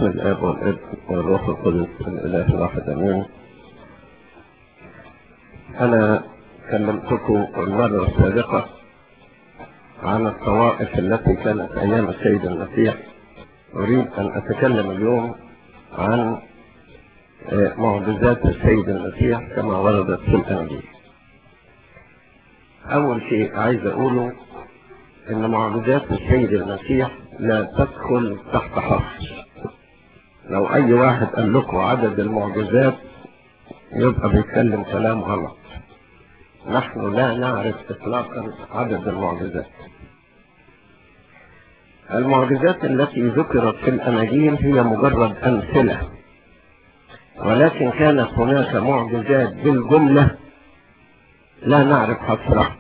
باسم الاب والابن والروح القدس الاله الواحد امين انا كلمتكم المره السابقه عن الطوائف التي كانت ايام السيد المسيح اريد ان اتكلم اليوم عن معجزات السيد المسيح كما وردت في الانجيل اول شيء عايز اقوله ان معجزات السيد المسيح لا تدخل تحت حصر لو اي واحد قال لكم عدد المعجزات يبقى بيتكلم كلام غلط نحن لا نعرف اطلاقا عدد المعجزات المعجزات التي ذكرت في الاناجيل هي مجرد امثله ولكن كانت هناك معجزات بالجمله لا نعرف حصرها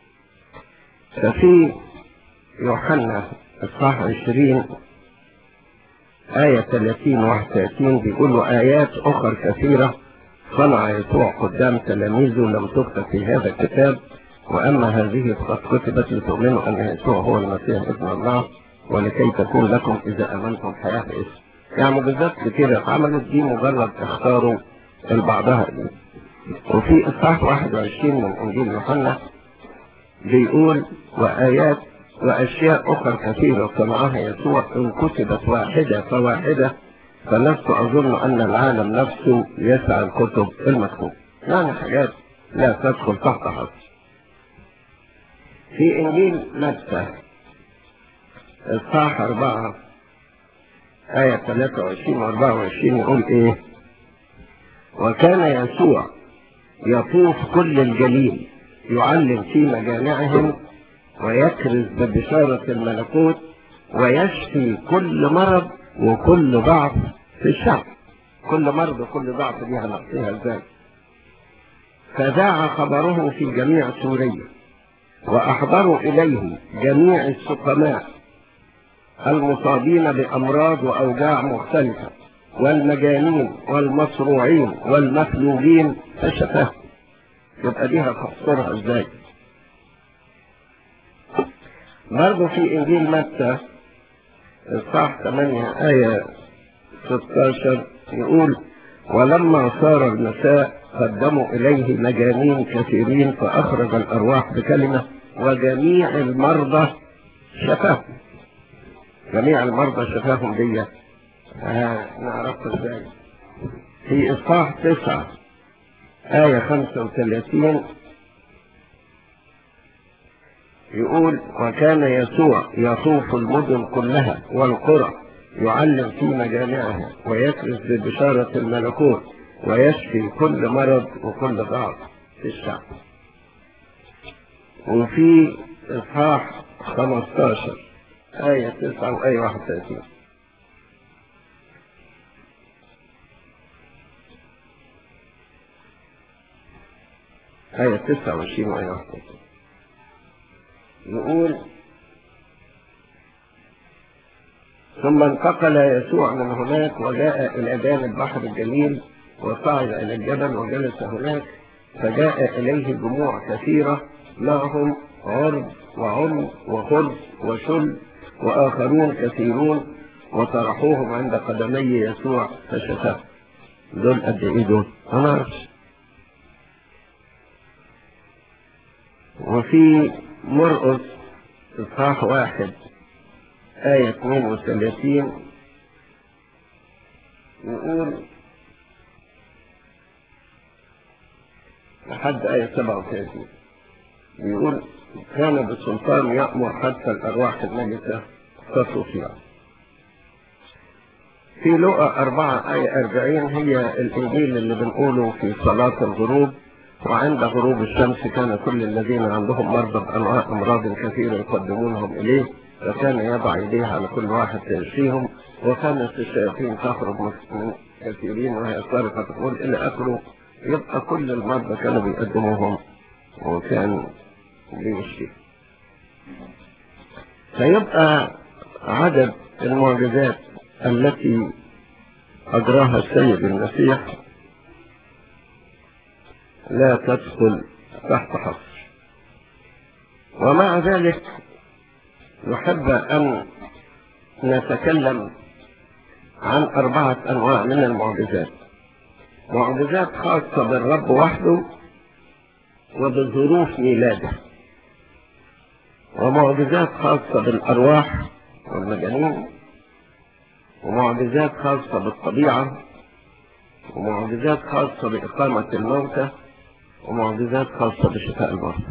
ففي يوحنا اصحاح 20 آية 30 31 بيقول آيات أخرى كثيرة صنع يسوع قدام تلاميذه لم تكتب في هذا الكتاب وأما هذه فقد كتبت لتؤمنوا أن يسوع هو المسيح ابن الله ولكي تكون لكم إذا آمنتم حياة اسم يعني معجزات كثيرة اتعملت دي مجرد اختاروا البعضها وفي إصحاح 21 من إنجيل يوحنا بيقول وآيات وأشياء أخرى كثيرة صنعها يسوع إن كتبت واحدة فواحدة فلست أظن أن العالم نفسه يسعى الكتب المكتوبة يعني حاجات لا تدخل تحت حصر في إنجيل متى إصحاح 4 آية 23 و 24 يقول إيه وكان يسوع يطوف كل الجليل يعلم في مجامعهم ويكرز ببشارة الملكوت ويشفي كل مرض وكل ضعف في الشعب كل مرض وكل ضعف دي هنعطيها ازاي فذاع خبره في جميع سوريا وأحضروا إليه جميع السقماء المصابين بأمراض وأوجاع مختلفة والمجانين والمصروعين والمفلوجين فشفاهم يبقى دي هتحصرها ازاي برضه في انجيل متى اصحاح 8 آية 16 يقول ولما صار المساء قدموا إليه مجانين كثيرين فأخرج الأرواح بكلمة وجميع المرضى شفاهم جميع المرضى شفاهم دي آه نعرفها ازاي في إصحاح 9 آية 35 يقول وكان يسوع يطوف المدن كلها والقرى يعلم في مجامعها ويكرز ببشارة الملكوت ويشفي كل مرض وكل ضعف في الشعب وفي إصحاح 15 آية 9 وآية 31 آية 29 وآية 31 يقول ثم انتقل يسوع من هناك وجاء إلى جانب بحر الجليل وصعد إلى الجبل وجلس هناك فجاء إليه جموع كثيرة معهم عرض وعم وخرز وشل وآخرون كثيرون وطرحوهم عند قدمي يسوع فشفاهم دول قد إيه دول؟ أنا أعرف وفي مرقس إصحاح واحد آية 32 يقول لحد آية 37 يقول كان بالسلطان يأمر حتى الأرواح الميتة تطفئ في لقى أربعة آية أربعين هي الإنجيل اللي بنقوله في صلاة الغروب وعند غروب الشمس كان كل الذين عندهم مرضى بأنواع أمراض كثيرة يقدمونهم إليه فكان يضع يديه على كل واحد فيشفيهم وكانت الشياطين تخرج من كثيرين وهي صارخة تقول إلى آخره يبقى كل المرضى كانوا بيقدموهم وكان بيشفي فيبقى عدد المعجزات التي أجراها السيد المسيح لا تدخل تحت حصر ومع ذلك نحب أن نتكلم عن أربعة أنواع من المعجزات معجزات خاصة بالرب وحده وبظروف ميلاده ومعجزات خاصة بالأرواح والمجانين ومعجزات خاصة بالطبيعة ومعجزات خاصة بإقامة الموتى ومعجزات خاصة بشفاء المرضى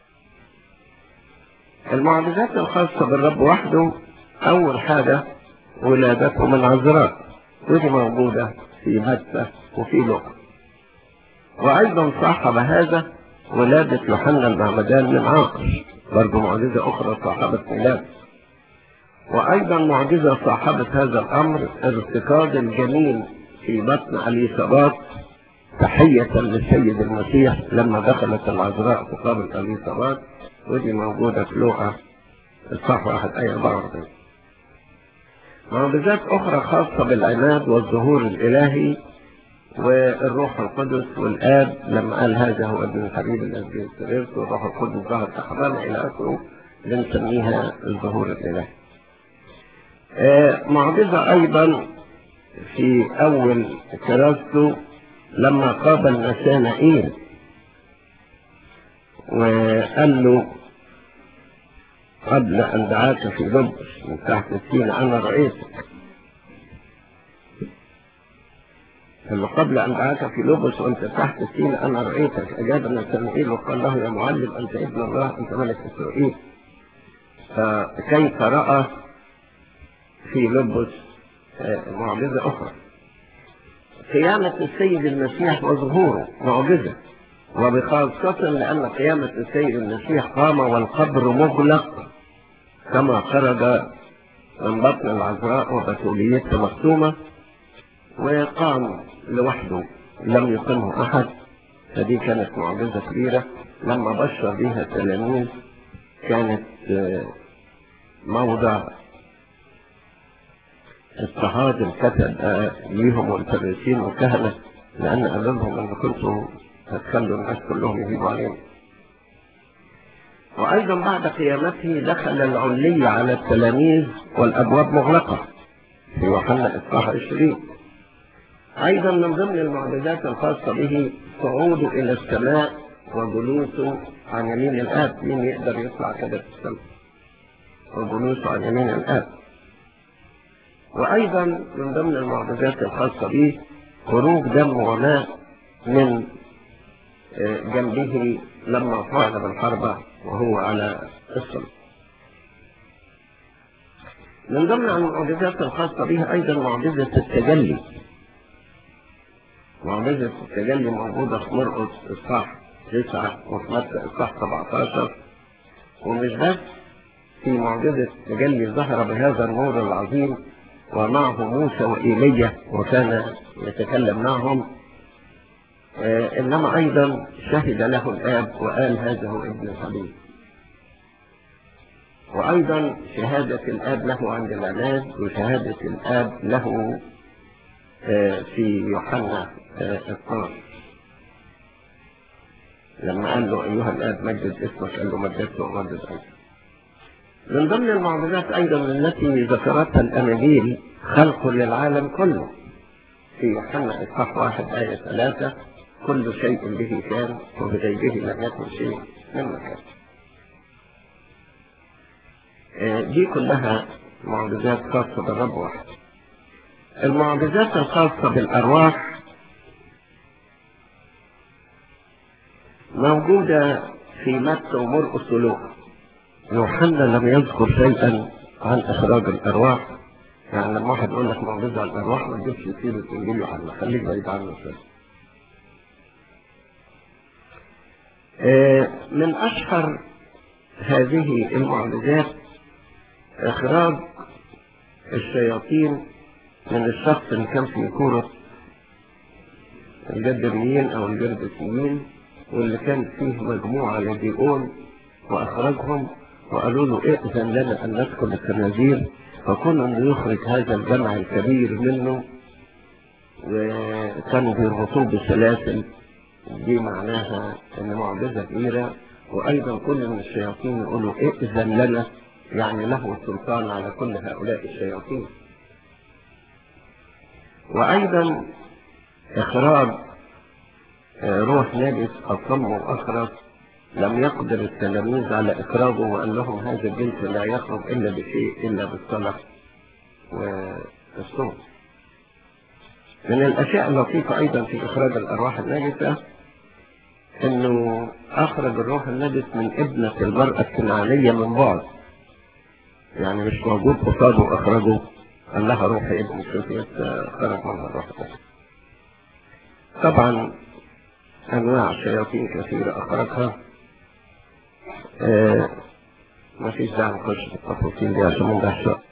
المعجزات الخاصة بالرب وحده أول حاجة ولادته من عذراء ودي موجودة في متى وفي لقا وأيضا صاحب هذا ولادة يوحنا المعمدان من عاقر برضه معجزة أخرى صاحبة ميلاد وأيضا معجزة صاحبة هذا الأمر ارتكاز الجنين في بطن أليصابات تحية للسيد المسيح لما دخلت العذراء في قبر أليصابات ودي موجودة في لوقا الصح واحد آية 44 معجزات أخرى خاصة بالعناد والظهور الإلهي والروح القدس والآب لما قال هذا هو ابن الحبيب الذي سررت والروح القدس ظهر كحضانة إلى آخره بنسميها الظهور الإلهي. آه معجزة أيضا في أول كراسته لما قابل نسانائيل وقال له قبل أن دعاك في لبس من تحت السين أنا رأيتك ثم قبل أن دعاك في لبس وأنت تحت السين أنا رأيتك أجاب نتنائيل وقال له يا معلم أنت ابن الله أنت ملك إسرائيل فكيف رأى في لبس معجزة أخرى قيامة السيد المسيح وظهوره معجزة وبخاصة لأن قيامة السيد المسيح قام والقبر مغلق كما خرج من بطن العذراء وبتوليته مختومة وقام لوحده لم يقمه أحد فدي كانت معجزة كبيرة لما بشر بها التلاميذ كانت موضع اضطهاد الكتب ليهم والفريسين والكهنة لأن قال لهم أن كنتم هتخلوا الناس كلهم يجيبوا عليهم وأيضا بعد قيامته دخل العلي على التلاميذ والأبواب مغلقة في يوحنا الإصحاح 20 أيضا من ضمن المعجزات الخاصة به صعوده إلى السماء وجلوسه عن يمين الآب مين يقدر يطلع كده في السماء وجلوسه عن يمين الآب وأيضا من ضمن المعجزات الخاصة به خروج دم وماء من جنبه لما فعل بالحرب وهو على الصلب من ضمن المعجزات الخاصة به أيضا معجزة التجلي معجزة التجلي موجودة في مرقس إصحاح تسعة وفي متى إصحاح 17 ومش بس في معجزة التجلي ظهر بهذا النور العظيم ومعه موسى وإيليا وكان يتكلم معهم آه إنما أيضا شهد له الآب وقال هذا هو ابن الحبيب وأيضا شهادة الآب له عند العناد وشهادة الآب له آه في يوحنا آه 12 لما قال له أيها الآب مجد اسمك قال له مجدت ومجد أنت من ضمن المعجزات أيضا التي ذكرتها الأناجيل خلق للعالم كله في يوحنا إصحاح واحد آية ثلاثة كل شيء به كان وبغيره لم يكن شيء مما كان دي كلها معجزات خاصة بالرب وحده المعجزات الخاصة بالأرواح موجودة في متى ومرقس ولوقا يوحنا لم يذكر شيئا عن إخراج الأرواح يعني لما واحد يقول لك معجزة عن الأرواح ما تجيبش سيرة إنجيل يوحنا خليك بعيد عنه شوية من أشهر هذه المعجزات إخراج الشياطين من الشخص اللي كان في كورة الجدريين أو الجردسيين واللي كان فيه مجموعة يضيئون وأخرجهم وقالوا له ائذن لنا أن ندخل التنازيل فكون أنه يخرج هذا الجمع الكبير منه وكانوا بيربطوه بسلاسل دي معناها ان معجزة كبيرة وايضا كل من الشياطين يقولوا ائذن لنا يعني له السلطان على كل هؤلاء الشياطين وأيضا إخراج روح نجس أصم وأخرس لم يقدر التلاميذ على إخراجه وقال لهم هذا الجنس لا يخرج إلا بشيء إلا بالصلاة والصوم من الأشياء اللطيفة أيضا في إخراج الأرواح النجسة إنه أخرج الروح النجس من ابنة المرأة الكنعانية من بعد يعني مش موجود قصاده وأخرجه قال لها روحي ابن شوفي خرج منها الروح النجس طبعا أنواع شياطين كثيرة أخرجها آه ما فيش داعي نخش في التفاصيل دي عشان ما نضيعش وقت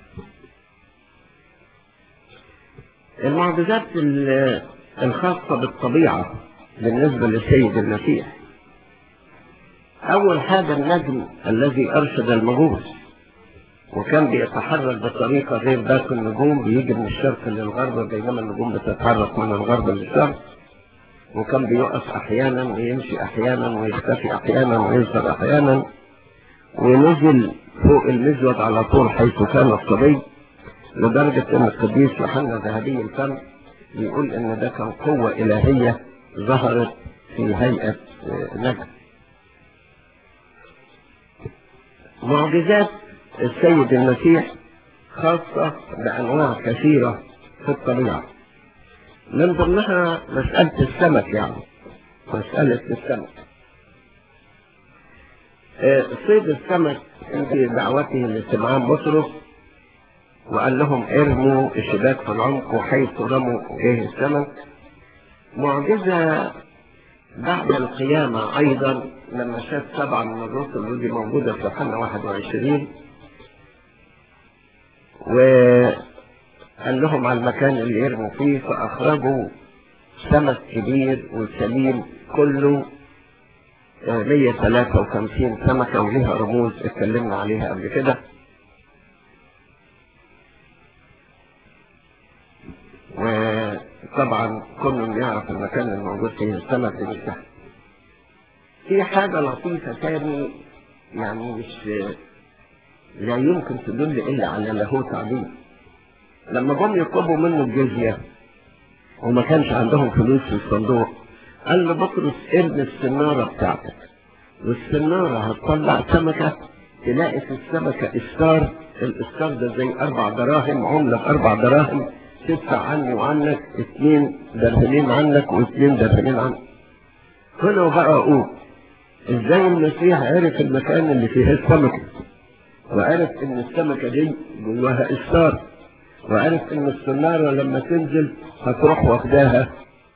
المعجزات الخاصة بالطبيعة بالنسبة للسيد المسيح أول حاجة النجم الذي أرشد المجوس وكان بيتحرك بطريقة غير باقي النجوم بيجي من الشرق للغرب بينما النجوم بتتحرك من الغرب للشرق وكان بيقف أحيانا ويمشي أحيانا ويختفي أحيانا ويظهر أحيانا ونزل فوق المزود على طول حيث كان الصبي لدرجة ان القديس يوحنا ذهبي الفم بيقول ان ده كان قوة الهية ظهرت في هيئة نجم معجزات السيد المسيح خاصة بأنواع كثيرة في الطبيعة من ضمنها مسألة السمك يعني مسألة السمك صيد السمك في دعوته لسمعان بطرس وقال لهم ارموا الشباك في العمق وحيث رموا جه السمك معجزة بعد القيامة أيضا لما شاف سبعة من الرسل ودي موجودة في يوحنا 21 وقال لهم على المكان اللي يرموا فيه فأخرجوا سمك كبير وسليم كله 153 سمكة وليها رموز اتكلمنا عليها قبل كده وطبعا كل يعرف المكان الموجود فيه السمك دي مش سهل في حاجة لطيفة تاني يعني مش لا يمكن تدل إلا على لاهوت عظيم لما جم يطلبوا منه الجزية وما كانش عندهم فلوس في الصندوق قال له بطرس ارمي السنارة بتاعتك والسنارة هتطلع سمكة تلاقي في السمكة إسكار الإسكار ده زي أربع دراهم عملة بأربع دراهم تدفع عني وعنك اثنين درهمين عنك واثنين درهمين عنك هنا بقى أقول ازاي المسيح عرف المكان اللي فيه السمكة وعرف ان السمكة دي جواها إسكار وعرف ان السنارة لما تنزل هتروح واخداها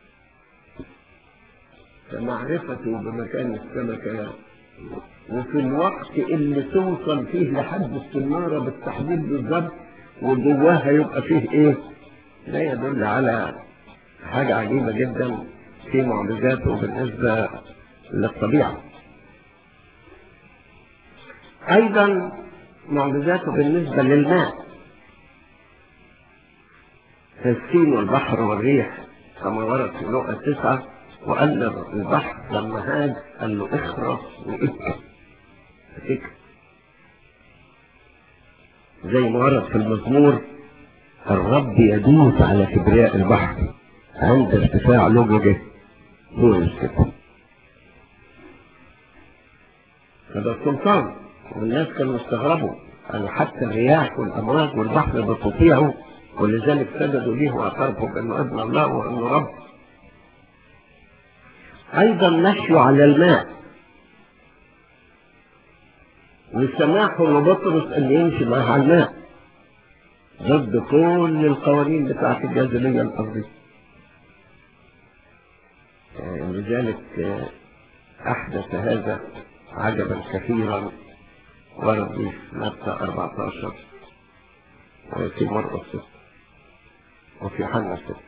فمعرفته بمكان السمكة وفي الوقت اللي توصل فيه لحد السنارة بالتحديد بالضبط وجواها يبقى فيه ايه ده يدل على حاجة عجيبة جدا في معجزاته بالنسبة للطبيعة ايضا معجزاته بالنسبة للماء في السين والبحر والريح كما ورد في لقا تسعة وقال البحر لما هاج قال له اخرس وابكى فكر زي ما ورد في المزمور الرب يدوس على كبرياء البحر عند ارتفاع لججه دون السكون فده السلطان والناس كانوا استغربوا قالوا حتى الرياح والامواج والبحر بتطيعه ولذلك سجدوا ليه واعترفوا بانه ابن الله وانه رب ايضا مشوا على الماء وسماحه لبطرس ان يمشي معه على الماء ضد كل القوانين بتاعت الجاذبيه الارضيه لذلك احدث هذا عجبا كثيرا ورد في متى 14 وفي مرقس 6 وفي حنا 6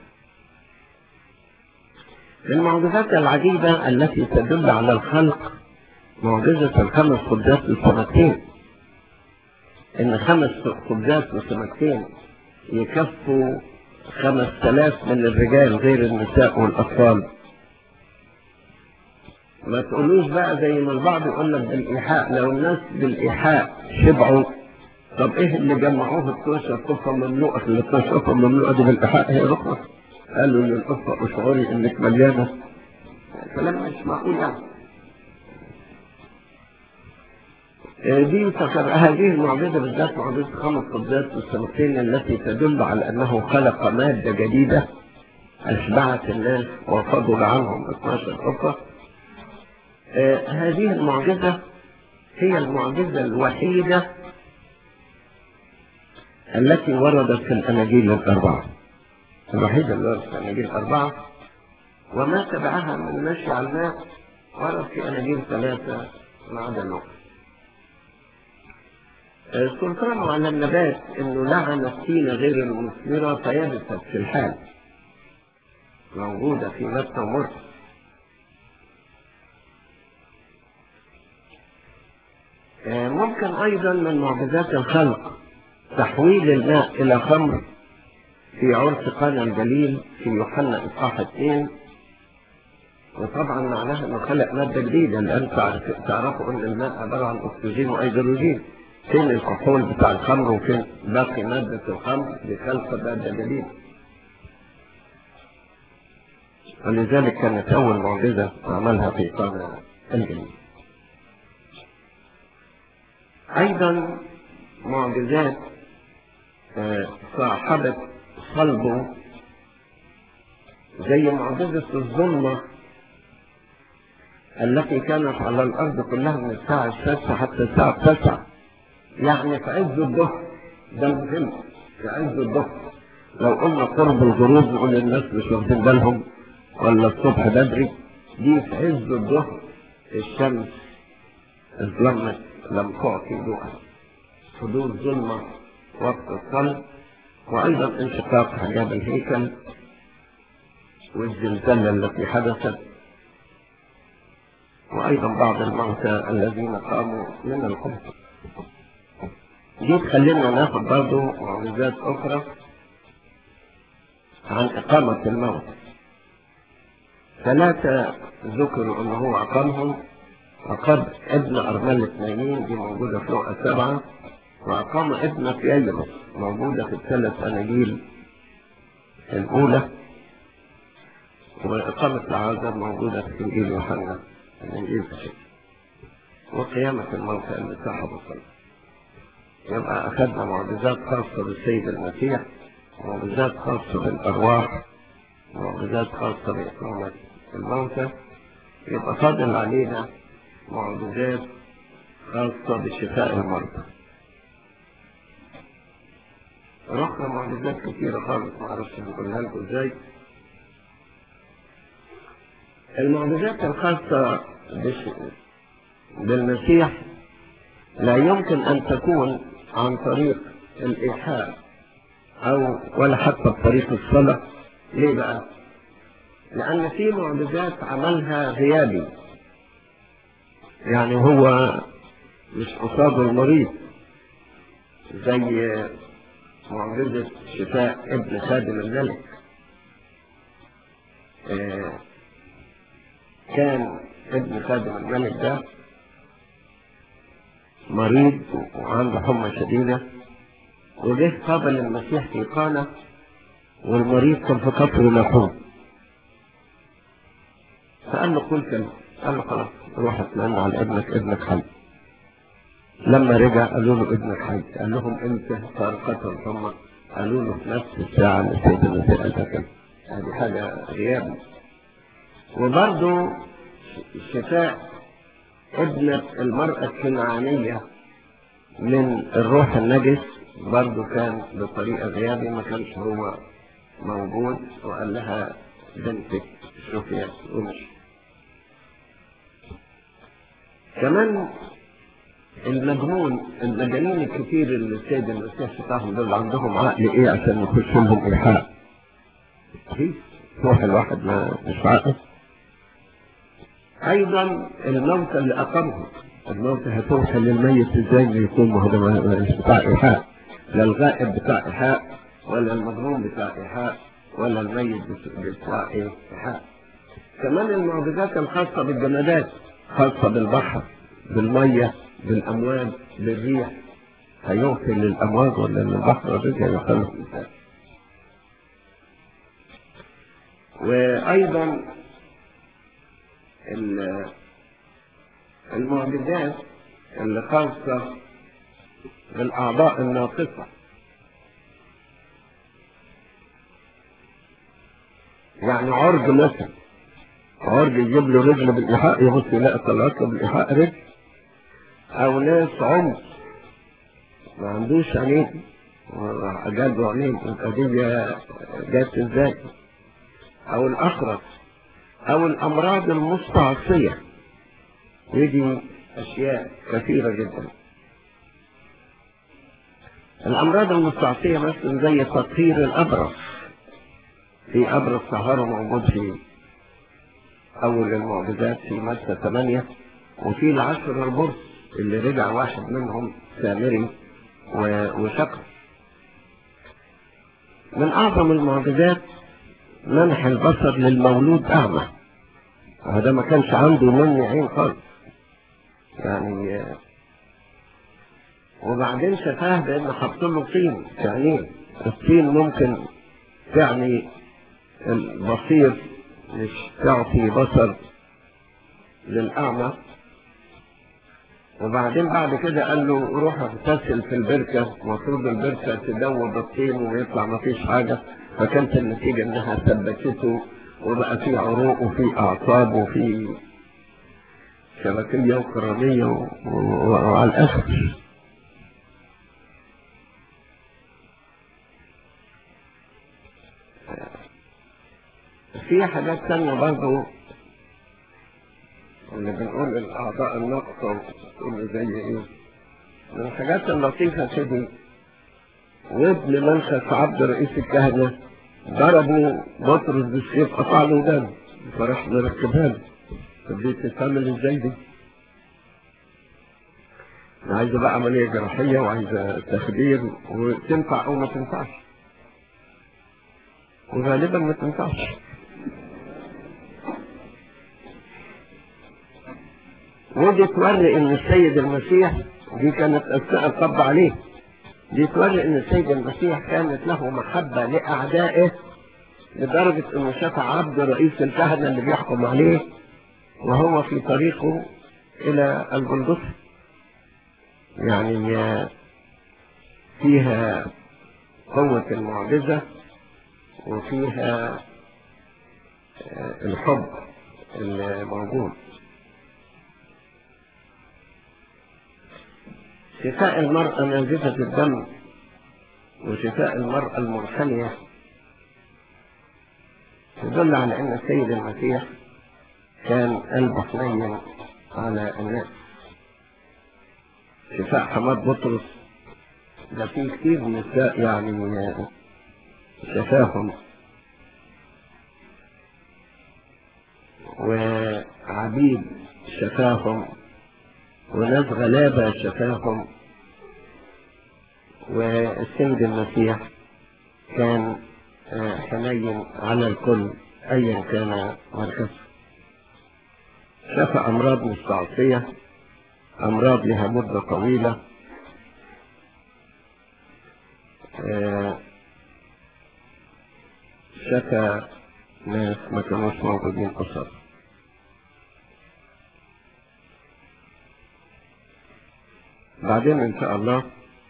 المعجزات العجيبة التي تدل على الخلق معجزة الخمس خبزات والسمكتين إن خمس خبزات وسمكتين يكفوا خمس تلاف من الرجال غير النساء والأطفال ما تقولوش بقى زي ما البعض يقول لك بالإيحاء لو الناس بالإيحاء شبعوا طب إيه اللي جمعوه 12 طفة مملوءة ال 12 طفة مملوءة دي بالإيحاء هي ركنة قالوا للقصة اشعري انك مليانة كلام مش معقول يعني دي تكر... هذه المعجزة بالذات معجزة خمس قبضات والسنتين التي تدل على أنه خلق مادة جديدة أشبعت الناس وفضل عنهم 12 قصة آه هذه المعجزة هي المعجزة الوحيدة التي وردت في الأناجيل الأربعة الوحيدة اللي وردت في الأناجيل الأربعة وما تبعها من مشي على الماء ورد في أناجيل ثلاثة ما عدا النقطة سلطان على النبات انه لعن التين غير المثمرة فيبست في الحال موجودة في متى ومرقس ممكن ايضا من معجزات الخلق تحويل الماء الى خمر في عرس قانا الجليل في يوحنا اصحاح 2 وطبعا معناها انه خلق ماده جديده لان تعرفوا ان الماء عباره عن اكسجين وايدروجين فين الكحول بتاع الخمر وفين باقي مادة الخمر بخلق مادة جديدة ولذلك كانت أول معجزة عملها في قانا الجليل أيضا معجزات صاحبة صلبه زي معجزة الظلمة التي كانت على الأرض كلها من الساعة السادسة حتى الساعة التاسعة يعني في عز الظهر ده المهم في عز الظهر لو قلنا قرب الغروب نقول الناس مش واخدين بالهم ولا الصبح بدري دي في عز الظهر الشمس ظلمت لم تعطي ضوءا حضور ظلمة وقت الصلب وأيضا انشقاق حجاب الهيكل والزلزلة التي حدثت وأيضا بعض الموتى الذين قاموا من القبر دي تخلينا ناخد برضه معجزات أخرى عن إقامة الموت ثلاثة ذكروا أنه هو أقامهم وقد ابن أرملة نايمين دي موجودة في لقا سبعة وأقام ابن فييروس موجودة في الثلاث أناجيل الأولى وإقامة العازر موجودة في إنجيل يوحنا الإنجيل الشيخ وقيامة الموتى اللي صاحب الصلاة يبقى أخذنا معجزات خاصة بالسيد المسيح معجزات خاصة بالأرواح معجزات خاصة بإقامة الموتى يبقى فاضل علينا معجزات خاصة بشفاء المرضى رحنا معجزات كثيرة خالص معرفش هنقولها لكم ازاي المعجزات الخاصة بش... بالمسيح لا يمكن أن تكون عن طريق الإيحاء أو ولا حتى بطريق الصلاة ليه بقى؟ لأن في معجزات عملها غيابي يعني هو مش قصاد المريض زي معجزة شفاء ابن خادم الملك كان ابن خادم الملك ده مريض وعنده حمى شديدة وجه قابل المسيح في قانا والمريض كان في قطر لحوم فقال له قل كلمة قال له خلاص روح اطمئن على ابنك ابنك حي لما رجع قالوا له ابنك حي قال لهم امتى صار قتل ثم قالوا له في نفس الساعة اللي سيد المسيح قال كده هذه حاجة غياب وبرضه شفاء ابنة المرأة الكنعانية من الروح النجس برضه كان بطريقة غيابي ما كانش هو موجود وقال لها بنتك شوفي ومشي كمان المجنون المجانين الكتير اللي السيد المسيح بتاعهم دول عندهم عقل ايه عشان يخش لهم ايحاء روح الواحد ما مش عاقل ايضا الموتى اللي اقامهم الموتى هتوصل للميت ازاي ما يكون ما هو مش بتاع ايحاء لا الغائب بتاع ايحاء ولا المجنون بتاع ايحاء ولا الميت بتاع ايحاء كمان المعجزات الخاصة بالجمادات خاصة بالبحر بالمية بالأمواج بالريح هيوصل للأمواج ولا للبحر الرجع يخلص الإنسان وأيضا ال- المعجزات اللي خاصة بالأعضاء الناقصة يعني عرج مثلا عرج يجيب له رجل بالإيحاء يبص يلاقي طلعت له بالإيحاء رجل أو ناس عمر ما عندوش عينين جاب له عينين القضية جت ازاي أو الأخرس أو الأمراض المستعصية ودي أشياء كثيرة جدا الأمراض المستعصية مثلا زي تطهير الأبرص في أبرص سهارة موجود في أول المعجزات في مادة 8 وفي العشر البرص اللي رجع واحد منهم سامري و- وشكر من أعظم المعجزات منح البصر للمولود أعمى وهذا ما كانش عنده مني عين خالص يعني آه، وبعدين شفاه بأن حط له طين في عينيه الطين ممكن تعني البصير مش تعطي بصر للأعمى وبعدين بعد كده قال له روح اغتسل في البركة المفروض البركة تدوب الطين ويطلع ما فيش حاجة فكانت النتيجة انها ثبتته وبقى في عروق وفي اعصاب وفي شبكية وكرامية و- و- وعلى الاخر في حاجات تانية برضه اللي بنقول الأعضاء الناقصة تقول زي إيه من الحاجات اللطيفة كده وابن منخس عبد رئيس الكهنة ضربوا بطرس بالسيف قطع له ودانه فراح مركبها له طب دي تتعمل ازاي دي؟ عايزة بقى عملية جراحية وعايزة تخدير وتنفع أو ما تنفعش وغالبا ما تنفعش ودي توري ان السيد المسيح دي كانت اثناء القبض عليه دي توري ان السيد المسيح كانت له محبة لاعدائه لدرجة انه شاف عبد رئيس الكهنة اللي بيحكم عليه وهو في طريقه الى الجلجثة يعني آه، فيها قوة المعجزة وفيها آه، الحب الموجود شفاء المرأة نازفة الدم وشفاء المرأة المرخية يدل على أن السيد المسيح كان قلبه حنين على الناس شفاء حماد بطرس ده في كتير نساء يعني شفاهم وعبيد شفاهم وناس غلابة شفاهم والسيد المسيح كان آه، حنين على الكل أيا كان مركزه شفى أمراض مستعصية أمراض لها مدة طويلة آه، شفى ناس ما كانوش موجودين قصر بعدين ان شاء الله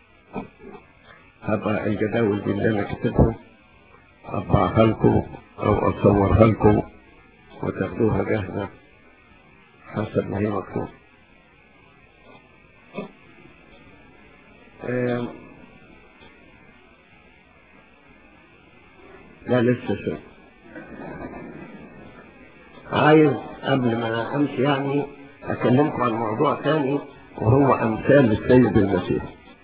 هبقى الجداول دي اللي انا كتبها اطبعها لكم او اصورها لكم وتاخدوها جاهزة حسب ما هي مطلوب آم، لا لسه شيء عايز قبل ما امشي يعني اكلمكم عن موضوع ثاني وهو امثال السيد المسيح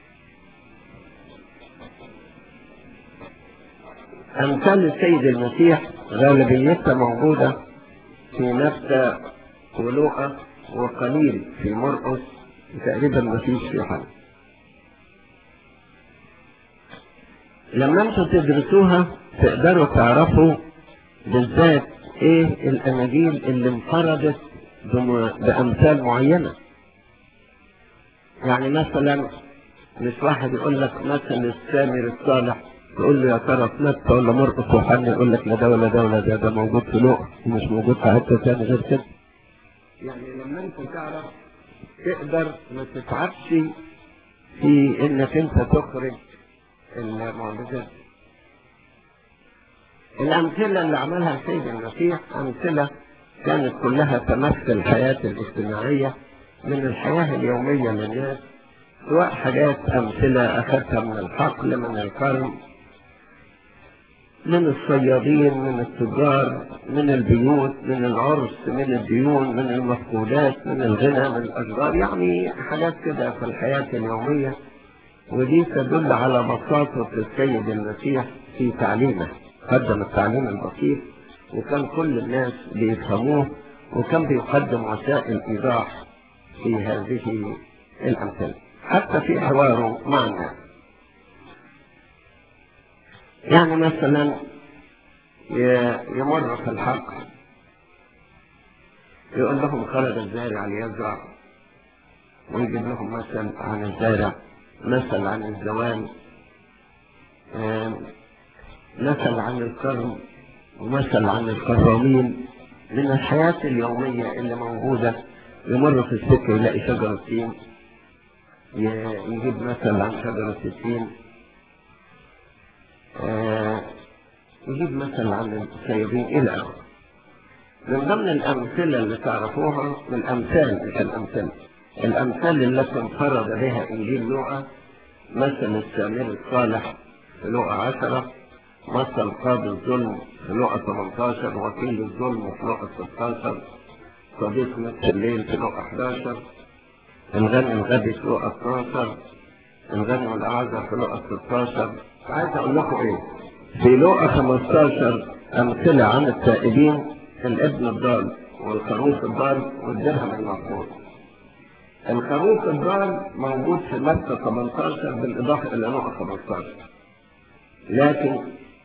امثال السيد المسيح غالبيتها موجودة في متى ولوقا وقليل في مرقس تقريبا ما فيش في حد لما انتوا تدرسوها تقدروا تعرفوا بالذات ايه الاناجيل اللي انفردت بم- بامثال معينه يعني مثلا مش واحد يقول لك مثل السامر الصالح تقول له يا ترى في متى ولا مرقس وحنا يقول لك لا ده ولا ده ولا ده ده موجود في لؤ مش موجود في حته ثانيه غير كده يعني لما انت تعرف تقدر ما تتعبش في انك انت تخرج المعجزات الامثله اللي عملها السيد المسيح امثله كانت كلها تمثل الحياه الاجتماعيه من الحياه اليوميه للناس سواء حاجات امثله اخذتها من الحقل من الكرم من الصيادين من التجار من البيوت من العرس من الديون من المفقودات من الغنى من الاشجار يعني حاجات كده في الحياه اليوميه ودي تدل على بساطه السيد المسيح في تعليمه قدم التعليم البسيط وكان كل الناس بيفهموه وكان بيقدم وسائل ايضاح في هذه الامثله حتى في حواره مع الناس يعني مثلا يمر في الحق يقول لهم خرج الزارع ليزرع ويجيب لهم مثل عن الزارع مثل عن الزوال مثل عن الكرم ومثل عن الكرامين من الحياة اليومية اللي موجودة يمر في السكة يلاقي شجرة تين يجيب مثل عن شجرة التين يجيب مثل عن السيدين إلى آخره من ضمن الأمثلة اللي تعرفوها من الأمثال مش الأمثلة الأمثال التي انفرد بها إنجيل لوقا مثل السامر الصالح في لوقا عشرة مثل قاضي الظلم في لوقا 18 وكيل الظلم في لوقا 16 صديق نصف الليل في لوقا 11 الغني الغبي في لوقا 12 الغني والأعزى في لوقا 16 عايز أقول لكم إيه في لوقا 15 أمثلة عن التائبين الابن الضال والخروف الضال والدرهم المفقود الخروف الضال موجود في متى 18 بالإضافة إلى لوقا 15 لكن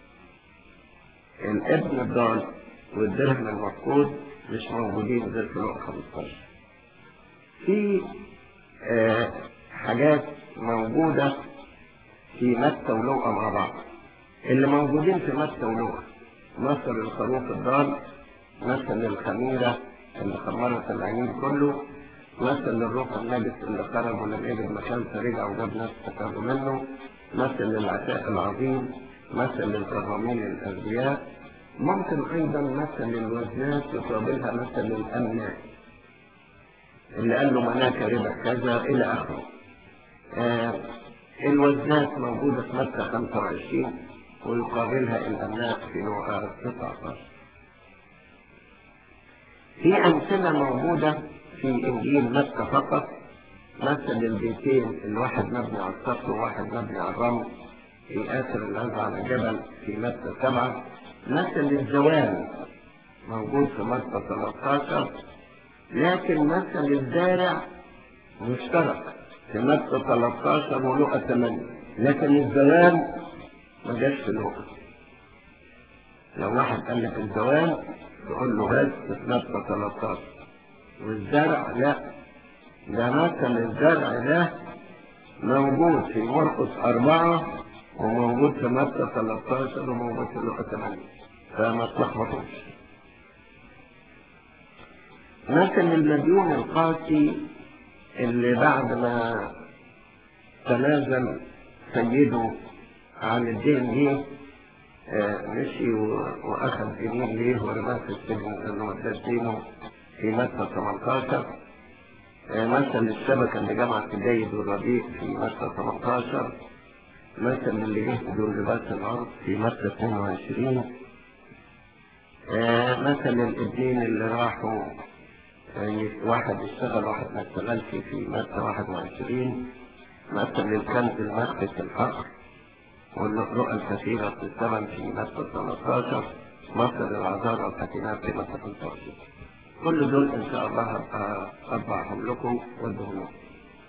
الابن الضال والدرهم المفقود مش موجودين غير في لوقا 15 في آه حاجات موجودة في متى ولوقا مع بعض اللي موجودين في متى ولوقا مثل الخروف الضال مثل الخميرة اللي خمرت العينين كله مثل الروح النجس اللي خرج ولم يجد مكان فرجع وجاب ناس استفادوا منه مثل العشاء العظيم مثل الكرامين الأغبياء ممكن أيضا مثل الوزنات يقابلها مثل الأمناء اللي قال له مناك ربا كذا إلى آخره آه الوزنات موجودة في مكة 25 ويقابلها الأمناء في لوقا 19 في أمثلة موجودة في إنجيل مكة فقط مثل البيتين الواحد مبني على الصخر وواحد مبني على الرمل في آخر الأرض على جبل في مكة سبعة مثل الزوال موجود في مكة 13 لكن مثل الزارع مشترك في مكة 13 ولقى 8 لكن الزوال ما جاش في لقى لو واحد قال لك الزوال تقول له بس في مكة 13 والزرع لا ده مثل الزرع ده موجود في مرقس أربعة وموجود في مكة 13 وموجود في لقى 8 فما تلخبطوش مثل المديون القاسي اللي بعد ما تنازل سيده عن الدين ليه آه مشي واخذ دينين ليه ورماه في السجن لانه ودى دينه في مكة 18 آه مثل الشبكة اللي جمعت الجيد والرديء في مكة 18 مثل اللي جهدوا لباس الأرض في مكة 22 آه مثل الابنين اللي راحوا يعني واحد اشتغل واحد ما اشتغلش في مكة 21 مثل الكنز المخفي في الفقر والرؤى الكثيرة في الزمن في مكة 13 مثل العذارى والحكيمات في مكة 13 كل دول إن شاء الله هبقى أطبعهم لكم وادهم لكم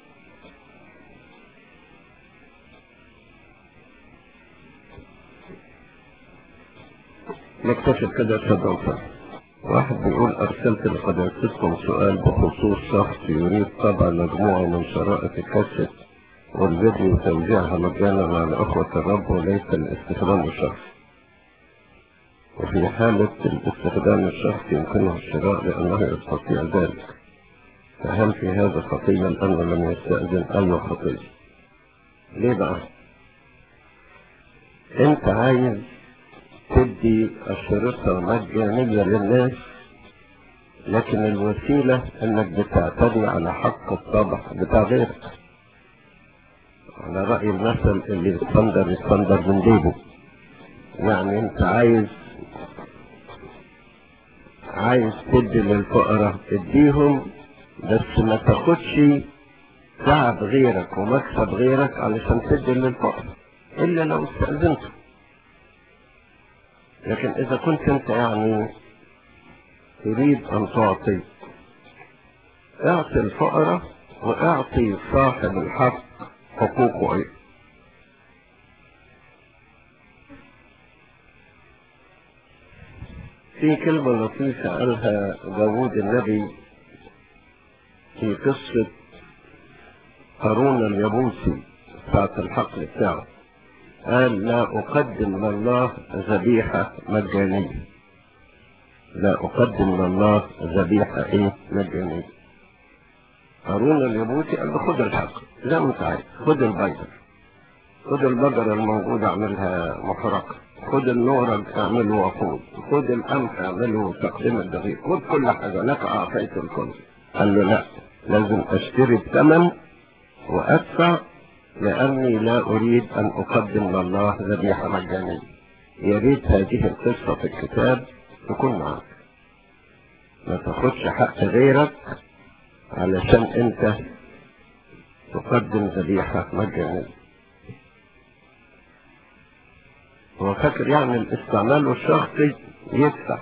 نكتشف كده تفضل واحد بيقول أرسلت لقداستكم سؤال بخصوص شخص يريد طبع مجموعة من شرائط الكاسيت والفيديو توزيعها مجانا على أخوة الرب وليس الاستخدام الشخصي وفي حالة الاستخدام الشخصي يمكنه الشراء لأنه يستطيع ذلك فهل في هذا خطية لأنه لم يستأذن أي خطية ليه بقى انت عايز تدي الشريطة مجانية للناس لكن الوسيلة انك بتعتدي على حق الطبع بتاع غيرك على رأي المثل اللي يتصندر يتصندر من جيبه يعني انت عايز عايز تدي للفقراء اديهم بس ما تاخدش تعب غيرك ومكسب غيرك علشان تدي للفقراء الا لو استأذنته لكن اذا كنت انت يعني تريد ان تعطي اعطي الفقراء واعطي صاحب الحق حقوقه ايضا في كلمة لطيفة قالها داوود النبي في قصة هارون اليابوسي ساعة الحقل بتاعه قال لا أقدم لله ذبيحة مجانية لا أقدم لله ذبيحة إيه مجانية هارون اليابوسي قال له خد الحق زي ما أنت عايز خد البيضة خد البقرة الموجودة اعملها محرقة خد النورج اعمله وقود خد القمح اعمله تقديم الدقيق خد كل حاجة لك أعطيت الكل قال له لا لازم أشتري الثمن وأدفع لأني لا أريد أن أقدم لله ذبيحة مجانية يا ريت هذه القصة في الكتاب تكون معك ما تاخدش حق غيرك علشان أنت تقدم ذبيحة مجانية هو فاكر يعني الاستعمال الشخصي يدفع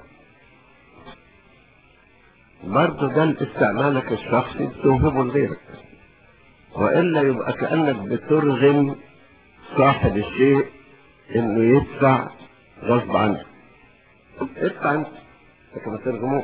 برضه ده استعمالك الشخصي بتوهبه لغيرك وإلا يبقى كأنك بترغم صاحب الشيء إنه يدفع غصب عنه ادفع أنت لكن ما ترغموش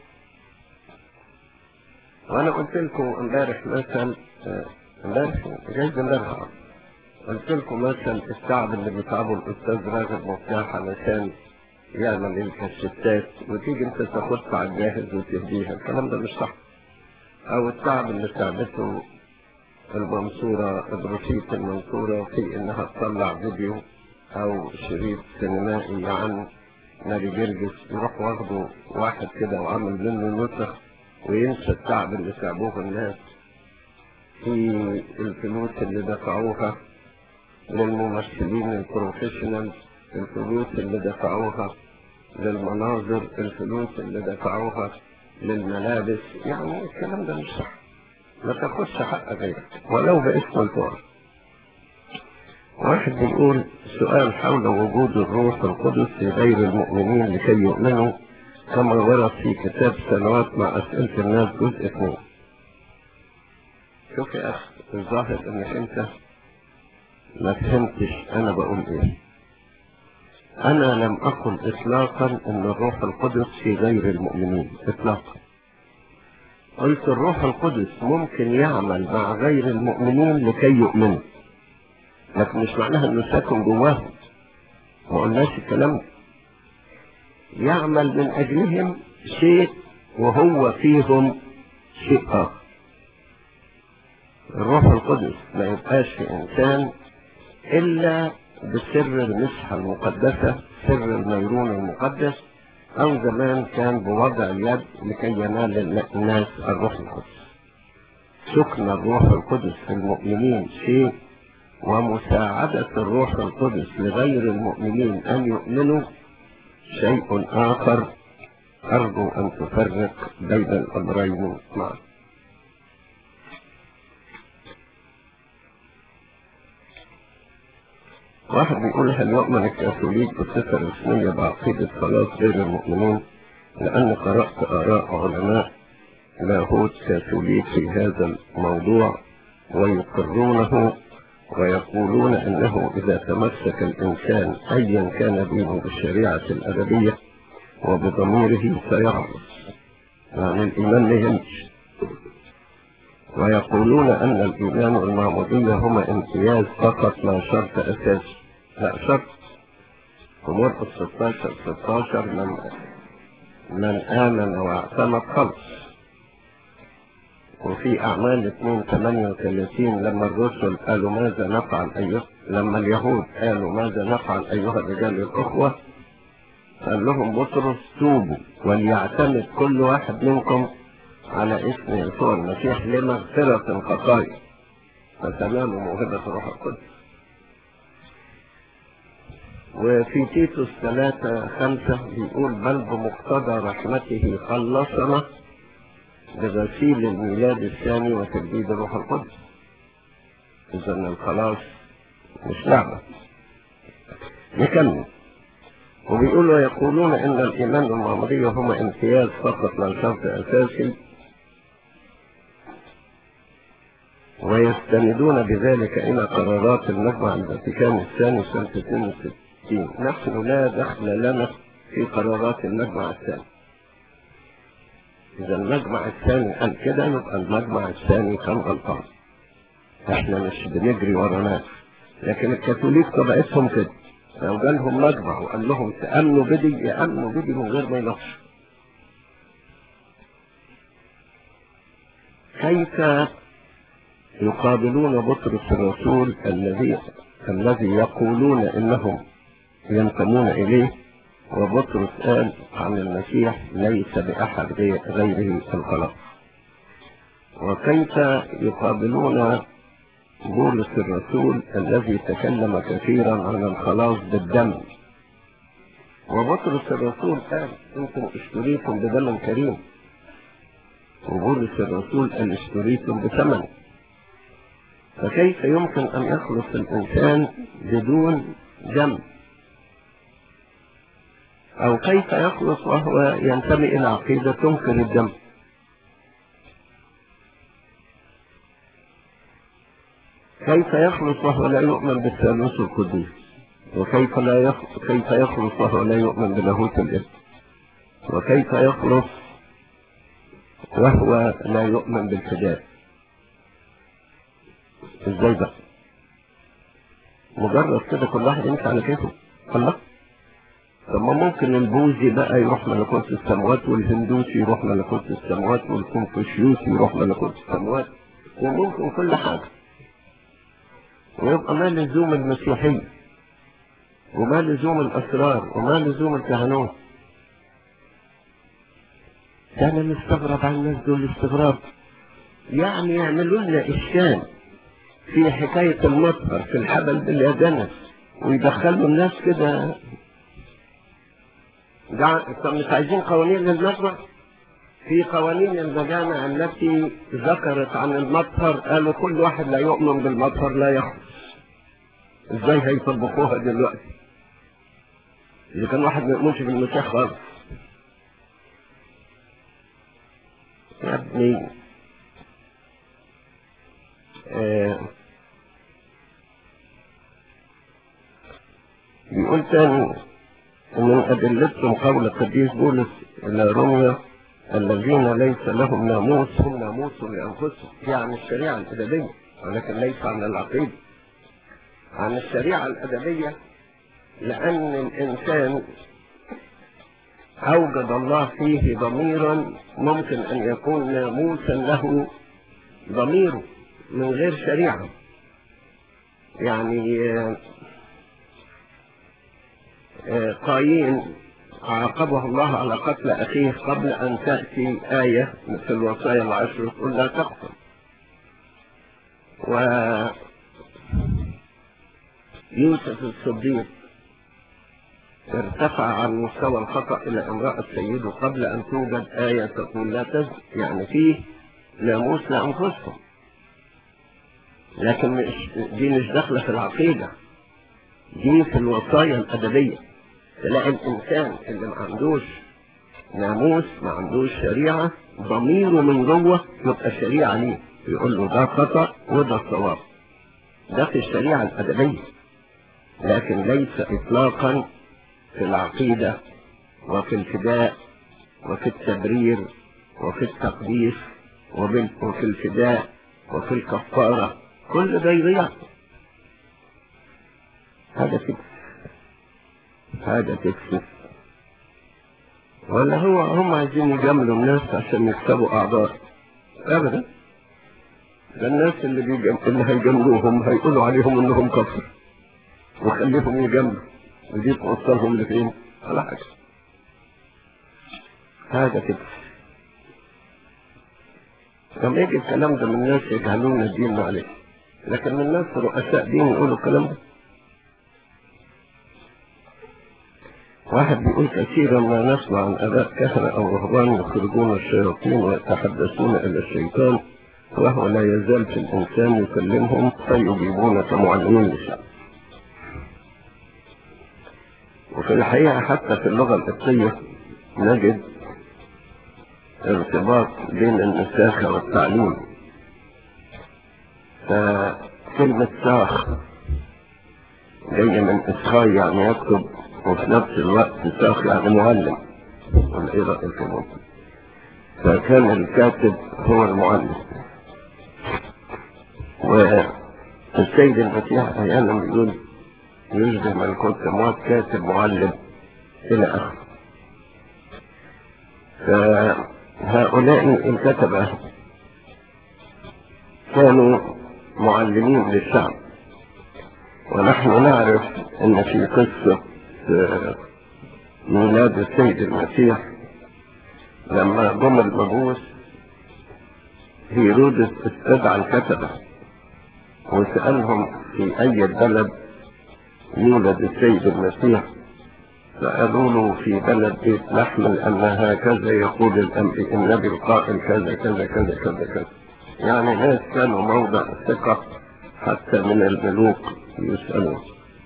وأنا قلت لكم امبارح مثلا امبارح جايز امبارح قلت لكم مثلا التعب اللي بيتعبه الأستاذ راغب مفتاح علشان يعمل الكشفتات وتيجي انت تاخدها على الجاهز وتهديها الكلام ده مش صح او التعب اللي تعبته المنصورة إبروشيت المنصورة في إنها تطلع فيديو أو شريط سينمائي عن نادي جرجس يروح واخده واحد كده وعمل منه نسخ وينسى التعب اللي تعبوه الناس في الفلوس اللي دفعوها للممثلين البروفيشنال الفلوس اللي دفعوها للمناظر الفلوس اللي دفعوها للملابس يعني الكلام ده مش صح ما تاخدش حق غيرك ولو باسم الفقر واحد بيقول سؤال حول وجود الروح القدس في غير المؤمنين لكي يؤمنوا كما ورد في كتاب سنوات مع أسئلة الناس جزء اثنين شوف يا أخي الظاهر إنك أنت ما فهمتش أنا بقول إيه أنا لم أقل إطلاقا أن الروح القدس في غير المؤمنين إطلاقا قلت الروح القدس ممكن يعمل مع غير المؤمنين لكي يؤمنوا لكن مش معناها انه ساكن جواهم ما قلناش الكلام ده يعمل من اجلهم شيء وهو فيهم شيء اخر الروح القدس ما يبقاش في انسان الا بسر المسحه المقدسه سر الميرون المقدس أو زمان كان بوضع اليد لكي ينال الناس الروح القدس سكن الروح القدس في المؤمنين شيء ومساعدة الروح القدس لغير المؤمنين أن يؤمنوا شيء آخر أرجو أن تفرق بين الأمرين معا واحد بيقول هل يؤمن الكاثوليك بصفة رسمية بعقيدة خلاص غير المؤمنين لأن قرأت آراء علماء لاهوت كاثوليك في هذا الموضوع ويقرونه ويقولون أنه إذا تمسك الإنسان أيا كان دينه بالشريعة الأدبية وبضميره سيعرف يعني الإيمان ما يهمش ويقولون أن الإيمان والمعمودية هما امتياز فقط لا شرط أساسي لا شرط في مرقس 16 16 من من آمن واعتمد خلص وفي أعمال 2 38 لما الرسل قالوا ماذا نفعل أيها لما اليهود قالوا ماذا نفعل أيها الرجال الأخوة قال لهم بطرس توبوا وليعتمد كل واحد منكم على اسم يسوع المسيح لمغفرة الخطايا فتنالوا موهبة الروح القدس وفي تيتوس ثلاثة خمسة بيقول بل بمقتضى رحمته خلصنا بغسيل الميلاد الثاني وتجديد الروح القدس إذا الخلاص مش لعبة نكمل وبيقولوا يقولون إن الإيمان والمعمودية هما امتياز فقط لا شرط أساسي ويستندون بذلك إلى قرارات المجمع الفاتيكان الثاني سنة 62 نحن لا دخل لنا في قرارات المجمع الثاني إذا المجمع الثاني قال كده يبقى المجمع الثاني كان غلطان احنا مش بنجري ورا ناس لكن الكاثوليك طبيعتهم كده لو جالهم مجمع وقال لهم تأمنوا بدي يأمنوا بدي من غير ما يناقشوا كيف يقابلون بطرس الرسول الذي الذي يقولون انهم ينتمون اليه وبطرس قال عن المسيح ليس باحد غيره الخلاص وكيف يقابلون بولس الرسول الذي تكلم كثيرا عن الخلاص بالدم وبطرس الرسول قال انتم اشتريتم بدم كريم وبولس الرسول قال اشتريتم بثمن فكيف يمكن أن يخلص الإنسان بدون دم أو كيف يخلص وهو ينتمي إلى عقيدة تنكر الدم كيف يخلص وهو لا يؤمن بالثالوث القدوس وكيف لا يخلص كيف يخلص وهو لا يؤمن بلاهوت الابن وكيف يخلص وهو لا يؤمن بالفداء ازاي بقى مجرد كده كل واحد يمشي على كيفه الله طب ما ممكن البوذي بقى يروح ملكوت السماوات والهندوسي يروح ملكوت السماوات والكونفوشيوسي يروح ملكوت السماوات وممكن كل حاجة ويبقى ما لزوم المسيحية وما لزوم الأسرار وما لزوم الكهنوت ده أنا مستغرب عن الناس دول استغراب يعني يعملوا لنا إشكال في حكاية المطهر في الحبل باليدنس ويدخلوا الناس كده طب مش عايزين قوانين للمجمع في قوانين المجامع التي ذكرت عن المطهر قالوا كل واحد لا يؤمن بالمطهر لا يخلص ازاي هيطبقوها دلوقتي اذا كان واحد ما يؤمنش بالمسيح خالص يا ابني آه بيقول تاني من أدلتهم قول القديس بولس إلى روميا الذين ليس لهم ناموس هم ناموس لأنفسهم يعني الشريعة الأدبية ولكن ليس عن العقيدة عن الشريعة الأدبية لأن الإنسان أوجد الله فيه ضميرا ممكن أن يكون ناموسا له ضميره من غير شريعة يعني قايين عاقبه الله على قتل أخيه قبل أن تأتي آية في الوصايا العشر تقول لا تقتل و يوسف الصديق ارتفع عن مستوى الخطأ إلى امرأة سيده قبل أن توجد آية تقول لا تزن يعني فيه ناموس لأنفسهم لكن مش دي مش داخلة في العقيدة دي في الوصايا الأدبية تلاقي الإنسان اللي ما عندوش ناموس ما عندوش شريعة ضميره من جوه يبقى شريعة ليه يقول له ده خطأ وده الصواب ده في الشريعة الأدبية لكن ليس إطلاقا في العقيدة وفي الفداء وفي التبرير وفي التقديس وفي الفداء وفي الكفارة كل ده يضيع هذا تكسف هذا تكسف ولا هو هم عايزين يجاملوا الناس عشان يكسبوا أعضاء أبدا ده الناس اللي, بيجم... اللي هيجاملوهم هيقولوا عليهم انهم كفر وخليهم يجاملوا ودي توصلهم لفين على حاجة هذا كده لما يجي الكلام ده من الناس يجهلون الدين عليه لكن من الناس رؤساء دين يقولوا الكلام ده واحد بيقول كثيرا ما نسمع عن اباء كهنة او رهبان يخرجون الشياطين ويتحدثون الى الشيطان وهو لا يزال في الانسان يكلمهم فيجيبون كمعلمين للشعب وفي الحقيقة حتى في اللغة القبطية نجد ارتباط بين النساخة والتعليم فكلمة ساخ جاية من إسخاء يعني يكتب وفي نفس الوقت ساخ يعني معلم ولا إيه رأيك يا ممكن فكان الكاتب هو المعلم والسيد المسيح أحيانا بيقول يشبه ملكوت سموات كاتب معلم إلى آخره فهؤلاء الكتبة كانوا معلمين للشعب ونحن نعرف ان في قصة ميلاد السيد المسيح لما جم المجوس هيرودس استدعى الكتبة وسألهم في أي بلد يولد السيد المسيح فقالوا له في بلد بيت لحم لأن هكذا يقول النبي القائل كذا كذا كذا كذا كذا يعني ناس كانوا موضع ثقة حتى من الملوك يسألون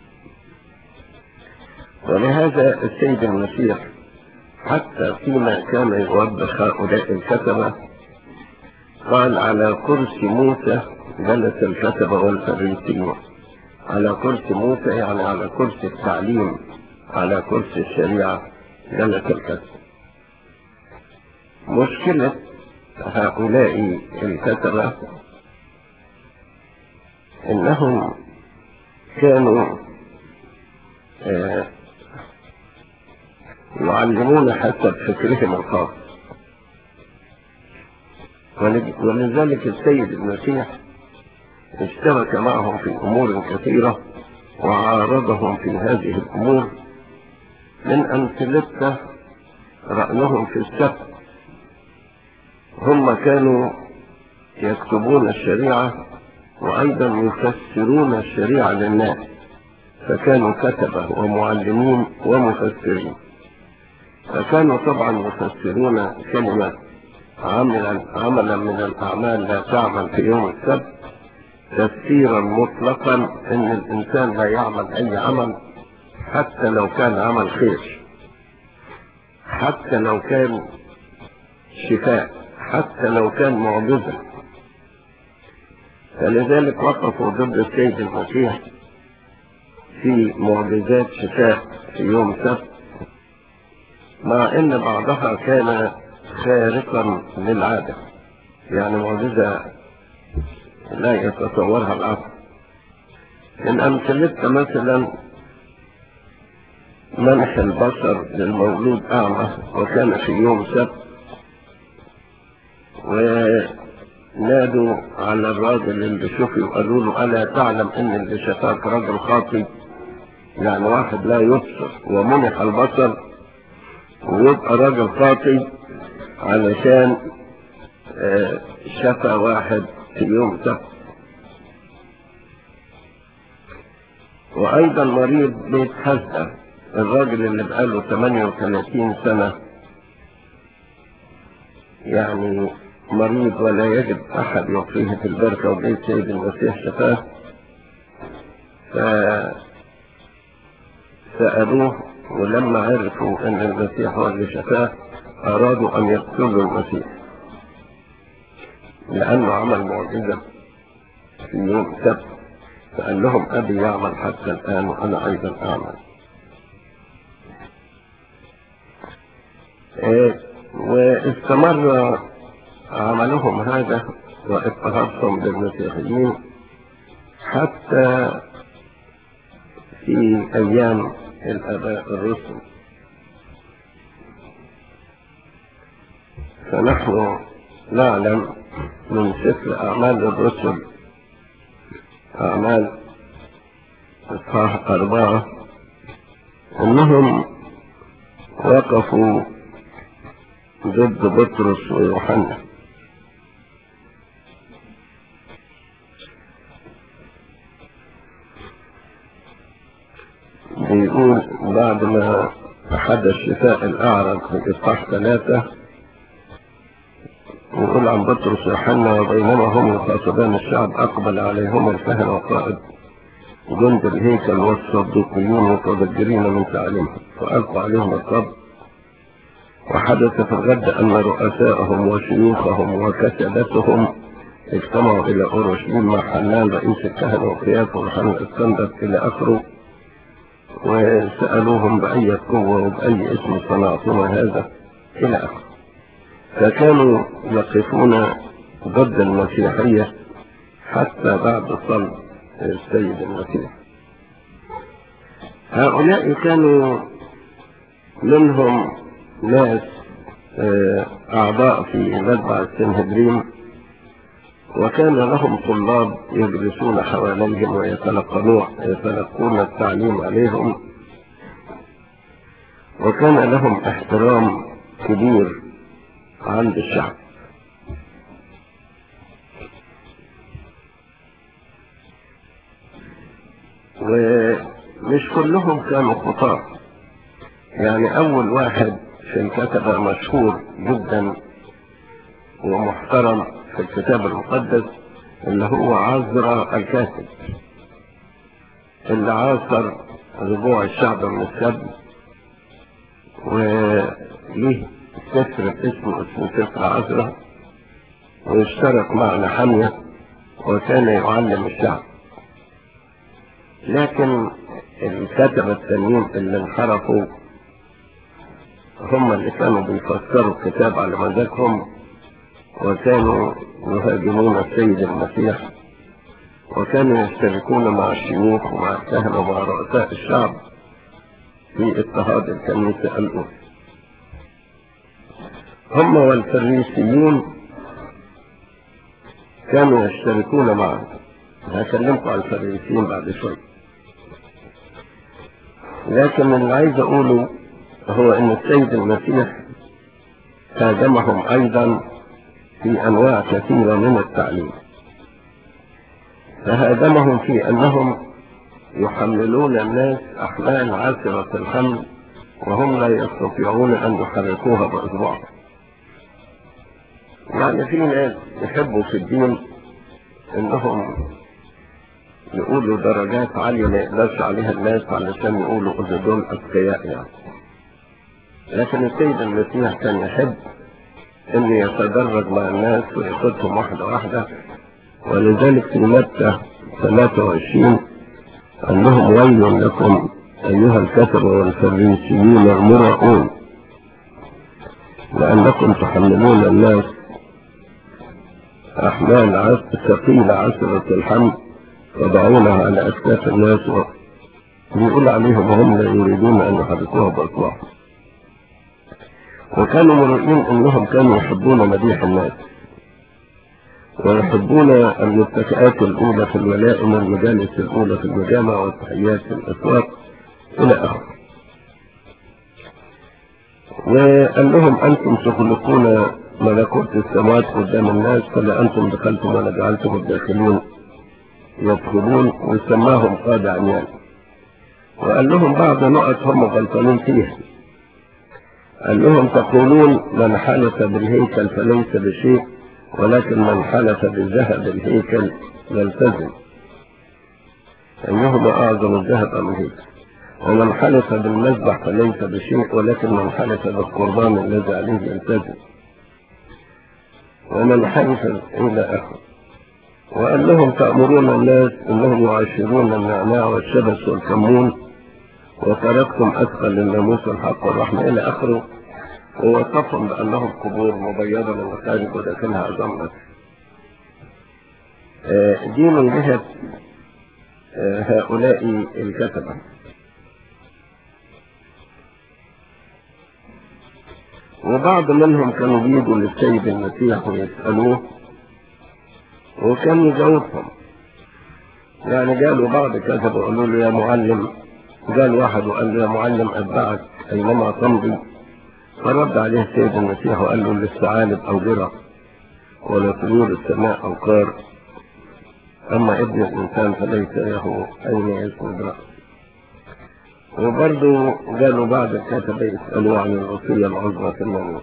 ولهذا السيد المسيح حتى فيما كان يوبخ هؤلاء الكتبة قال على كرسي موسى جلس الكتبة والفريسيون على كرسي موسى يعني على كرسي التعليم على كرسي الشريعة جلس الكتب مشكلة هؤلاء الكتبة انهم كانوا آه يعلمون حسب فكرهم الخاص ولذلك السيد المسيح اشترك معهم في امور كثيرة وعارضهم في هذه الامور من امثلته رأيهم في السبت هم كانوا يكتبون الشريعة وأيضا يفسرون الشريعة للناس فكانوا كتبة ومعلمين ومفسرين فكانوا طبعا يفسرون كلمة عملا عملا من الأعمال لا تعمل في يوم السبت تفسيرا مطلقا ان الانسان لا يعمل اي عمل حتى لو كان عمل خير حتى لو كان شفاء حتى لو كان معجزة فلذلك وقفوا ضد السيد المسيح في معجزات شفاء في يوم سبت مع ان بعضها كان خارقا للعادة يعني معجزة لا يتصورها العقل من أمثلتها مثلا منح البصر للمولود أعمى وكان في يوم سبت ونادوا على الراجل اللي شفي وقالوا له ألا تعلم أن اللي شفاك راجل خاطي يعني واحد لا يبصر ومنح البصر ويبقى راجل خاطي علشان شفى واحد في يوم سبت وايضا مريض بيت حزة الراجل اللي بقاله 38 سنة يعني مريض ولا يجد احد يعطيه في البركة وبيت سيد المسيح شفاه فسألوه ولما عرفوا ان المسيح هو اللي شفاه ارادوا ان يقتلوا المسيح لأنه عمل معجزة في يوم سبت فقال لهم أبي يعمل حتى الآن وأنا أيضا أعمل إيه واستمر عملهم هذا واضطهادهم للمسيحيين حتى في أيام الآباء الرسل فنحن نعلم من سفر أعمال الرسل أعمال إصحاح أربعة أنهم وقفوا ضد بطرس ويوحنا بيقول بعد ما حدث شفاء الأعرج في إصحاح ثلاثة يقول عن بطرس ويوحنا وبينما هم يخاطبان الشعب أقبل عليهما الكهنة وقائد جند الهيكل والصديقيون متضجرين من تعليمهم فألقوا عليهم القبض وحدث في الغد أن رؤساءهم وشيوخهم وكتبتهم اجتمعوا إلى أورشليم مع حنان رئيس الكهنة وقياس وحنان الاسكندر إلى آخره وسألوهم بأي قوة وبأي اسم صنعتم هذا إلى آخره فكانوا يقفون ضد المسيحية حتى بعد صلب السيد المسيح هؤلاء كانوا منهم ناس أعضاء في متبع السنهدرين وكان لهم طلاب يجلسون حواليهم ويتلقنون يتلقون التعليم عليهم وكان لهم احترام كبير عند الشعب ومش كلهم كانوا خطاة يعني أول واحد في الكتبة مشهور جدا ومحترم في الكتاب المقدس اللي هو عزرا الكاتب اللي عاصر رجوع الشعب من السبي وليه سفر اسمه اسمه سفر عزرا واشترك مع نحمية وكان يعلم الشعب لكن الكتبة التانيين اللي انحرفوا هم اللي كانوا بيفسروا الكتاب على مزاجهم وكانوا يهاجمون السيد المسيح وكانوا يشتركون مع الشيوخ ومع الكهنة ومع رؤساء الشعب في اضطهاد الكنيسة الأولى هم والفريسيون كانوا يشتركون معه هكلمكم عن الفريسيين بعد شوي لكن اللي عايز اقوله هو ان السيد المسيح هاجمهم ايضا في انواع كثيرة من التعليم فهاجمهم في انهم يحملون الناس احمال عسرة الحمل وهم لا يستطيعون ان يحركوها باصبعهم يعني في ناس يحبوا في الدين انهم يقولوا درجات عالية ما يقدرش عليها الناس علشان يقولوا ان دول اذكياء يعني لكن السيد المسيح كان يحب ان يتدرج مع الناس وياخدهم واحدة واحدة ولذلك في متى 23 قال لهم ويل لكم ايها الكتبة والفريسيين المرؤون لانكم تحملون الناس احمال عسل ثقيلة عسرة الحمل وضعونها على اكتاف الناس ويقول عليهم وهم لا يريدون ان يحركوها باطلاقهم وكانوا مرئين انهم كانوا يحبون مديح الناس ويحبون المتكئات الاولى في الولائم والمجالس الاولى في المجامع والتحيات في الاسواق الى اخره وقال لهم انتم تخلقون ملكوت السماوات قدام الناس فلا انتم دخلتم ولا جعلتم الداخلين يدخلون وسماهم قادة عميان وقال لهم بعض نقط هم غلطانين فيها قال لهم تقولون من حلف بالهيكل فليس بشيء ولكن من حلف بالذهب الهيكل يلتزم أيهما أعظم الذهب أم الهيكل ومن حلف بالمذبح فليس بشيء ولكن من حلف بالقربان الذي عليه يلتزم ومن حلف إلى آخره وقال لهم تأمرون الناس أنهم يعاشرون النعناع والشبس والكمون وتركتم أثقل للناموس والحق والرحمة إلى آخره ووصفهم بأنهم قبور مبيضة من الخارج وداخلها عظام نفس آه، دي من جهة آه، هؤلاء الكتبة وبعض منهم كانوا بيجوا للسيد المسيح ويسألوه وكان يجاوبهم يعني قالوا بعض كتبوا قالوا له يا معلم قال واحد وقال له يا معلم أتبعك أينما تمضي فرد عليه السيد المسيح وقال له للثعالب أو جرى ولا طيور السماء أو قار أما ابن الإنسان فليس له أين يسند رأسه وبرضه قالوا بعض الكتبة يسألوا عن الوصية العظمى في الناموس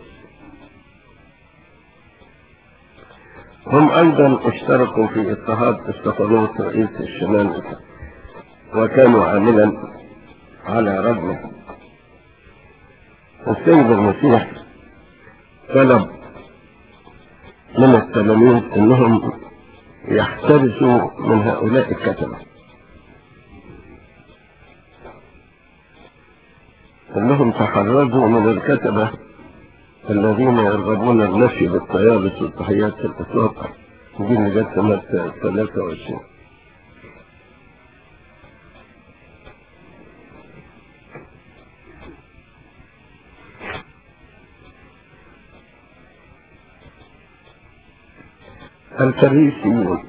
هم أيضا اشتركوا في اضطهاد استفانوس رئيس الشمال وكانوا عاملا على رجله السيد المسيح طلب من التلاميذ انهم يحترسوا من هؤلاء الكتبة انهم تحرزوا من الكتبة الذين يرغبون المشي بالطيارة والتحيات في الاسواق دي اللي جت سنة 23 الفريسيون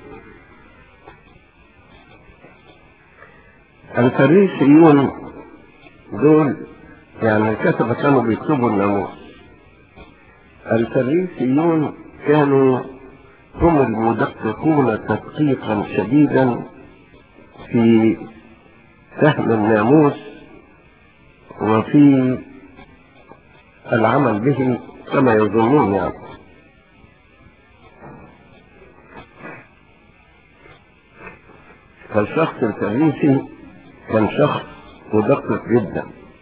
الفريسيون دول يعني الكتبة كانوا بيكتبوا الناموس الفريسيون كانوا هم المدققون تدقيقا شديدا في فهم الناموس وفي العمل به كما يظنون يعني فالشخص الفريسي كان شخص مدقق جدا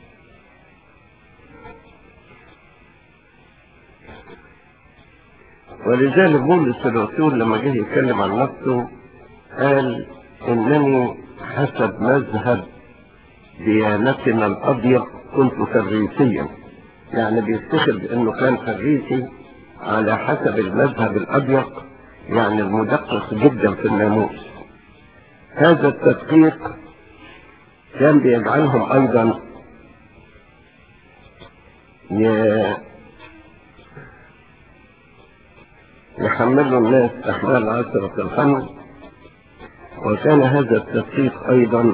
ولذلك بولس الرسول لما جه يتكلم عن نفسه قال انني حسب مذهب ديانتنا الابيض كنت فريسيا يعني بيفتخر بانه كان فريسي على حسب المذهب الابيض يعني المدقق جدا في الناموس هذا التدقيق كان بيجعلهم ايضا يحملوا الناس احمال عشرة الحمل وكان هذا التدقيق ايضا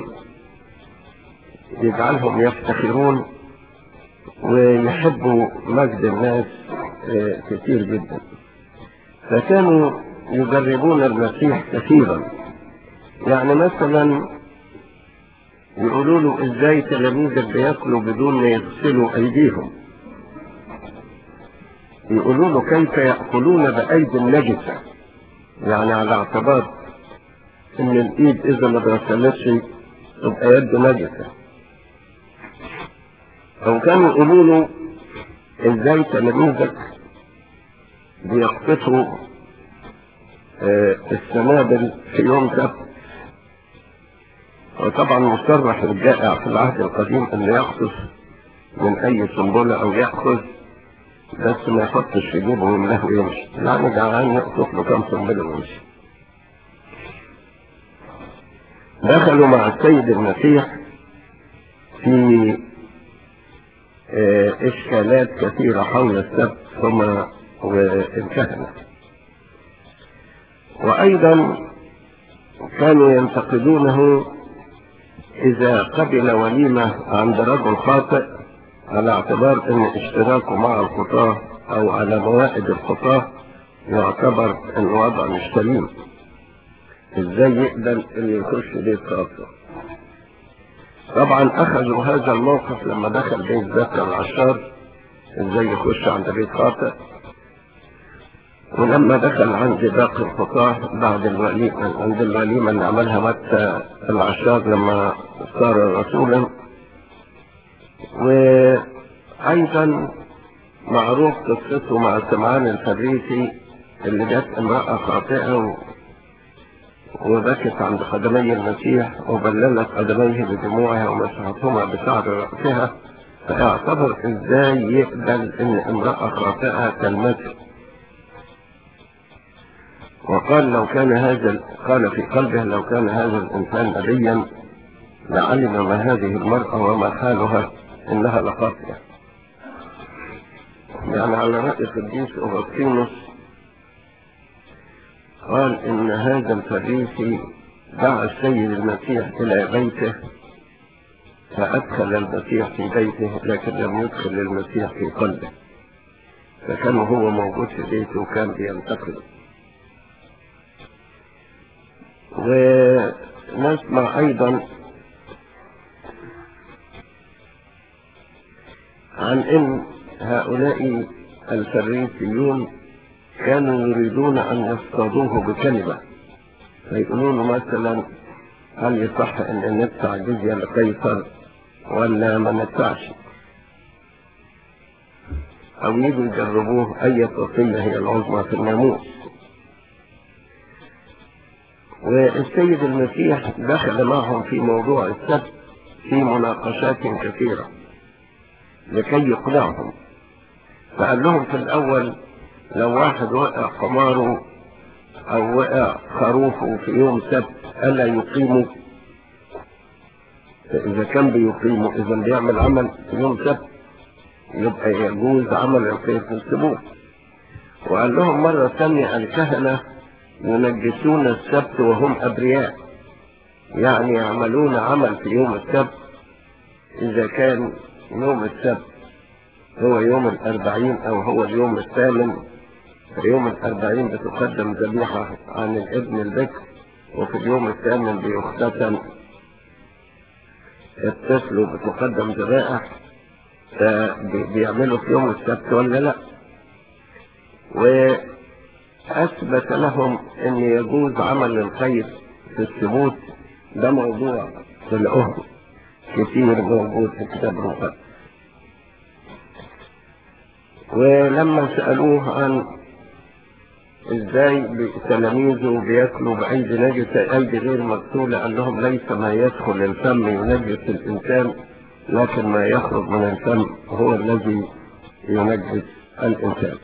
يجعلهم يفتخرون ويحبوا مجد الناس كثير جدا فكانوا يجربون المسيح كثيرا يعني مثلا يقولوا له ازاي تلاميذك بياكلوا بدون ما يغسلوا ايديهم يقولوا له كيف يأكلون بأيدي النجسة يعني على اعتبار ان الايد اذا ما غسلتش تبقى يد نجسة او كانوا يقولوا له ازاي تلاميذك بيقطفوا آه السنابل في يوم سبت وطبعا مصرح الجائع في العهد القديم ان يقطف من اي سنبلة او يأخذ بس ما يحطش في جيبه ويملاه ويمشي يعني جعان يقطف له كام سنبلة ويمشي دخلوا مع السيد المسيح في اه اشكالات كثيرة حول السبت هما والكهنة وايضا كانوا ينتقدونه اذا قبل وليمة عند رجل خاطئ على اعتبار ان اشتراكه مع الخطاة او على موائد الخطاة يعتبر ان وضع مش سليم ازاي يقبل ان يخش بيت خاطئ طبعا اخذوا هذا الموقف لما دخل بيت ذكر العشار ازاي يخش عند بيت خاطئ ولما دخل عند باقي الخطاة بعد الوليمة عند الوليمة اللي عملها متى العشار لما صار رسولا وأيضا معروف قصته مع سمعان الفريسي اللي جت امرأة خاطئة وبكت عند قدمي المسيح وبللت قدميه بدموعها ومسحتهما بشعر رأسها فاعتبر ازاي يقبل ان امرأة خاطئة تلمسه وقال لو كان هذا قال في قلبه لو كان هذا الإنسان نبيا لعلم ما هذه المرأة وما حالها إنها لقاطية يعني على رأي قديس أغسطينوس قال إن هذا الفريسي دعا السيد المسيح إلى بيته فأدخل المسيح في بيته لكن لم يدخل المسيح في قلبه فكان هو موجود في بيته وكان بينتقل ونسمع أيضا عن أن هؤلاء الفريسيون كانوا يريدون أن يصطادوه بكلمة فيقولون مثلا هل يصح أن ندفع جزية لقيصر ولا ما ندفعش أو يجوا يجربوه أي وصية هي العظمى في الناموس والسيد المسيح دخل معهم في موضوع السبت في مناقشات كثيرة لكي يقنعهم فقال لهم في الأول لو واحد وقع حماره أو وقع خروفه في يوم سبت ألا يقيمه إذا كان بيقيمه إذا بيعمل عمل في يوم سبت يبقى يجوز عمل الخير في السبوت وقال لهم مرة ثانية الكهنة ينجسون السبت وهم أبرياء يعني يعملون عمل في يوم السبت إذا كان يوم السبت هو يوم الأربعين أو هو اليوم الثامن في يوم الأربعين بتقدم ذبيحة عن الابن البكر وفي اليوم الثامن بيختتم الطفل وبتقدم ذبائح بيعملوا في يوم السبت ولا لا وأثبت لهم أن يجوز عمل الخير في الثبوت ده موضوع في الأهل كتير موجود في كتاب المقدس ولما سألوه عن ازاي تلاميذه بياكلوا بأيدي نجسة أيدي غير مغسولة قال لهم ليس ما يدخل الفم ينجس الإنسان لكن ما يخرج من الفم هو الذي ينجس الإنسان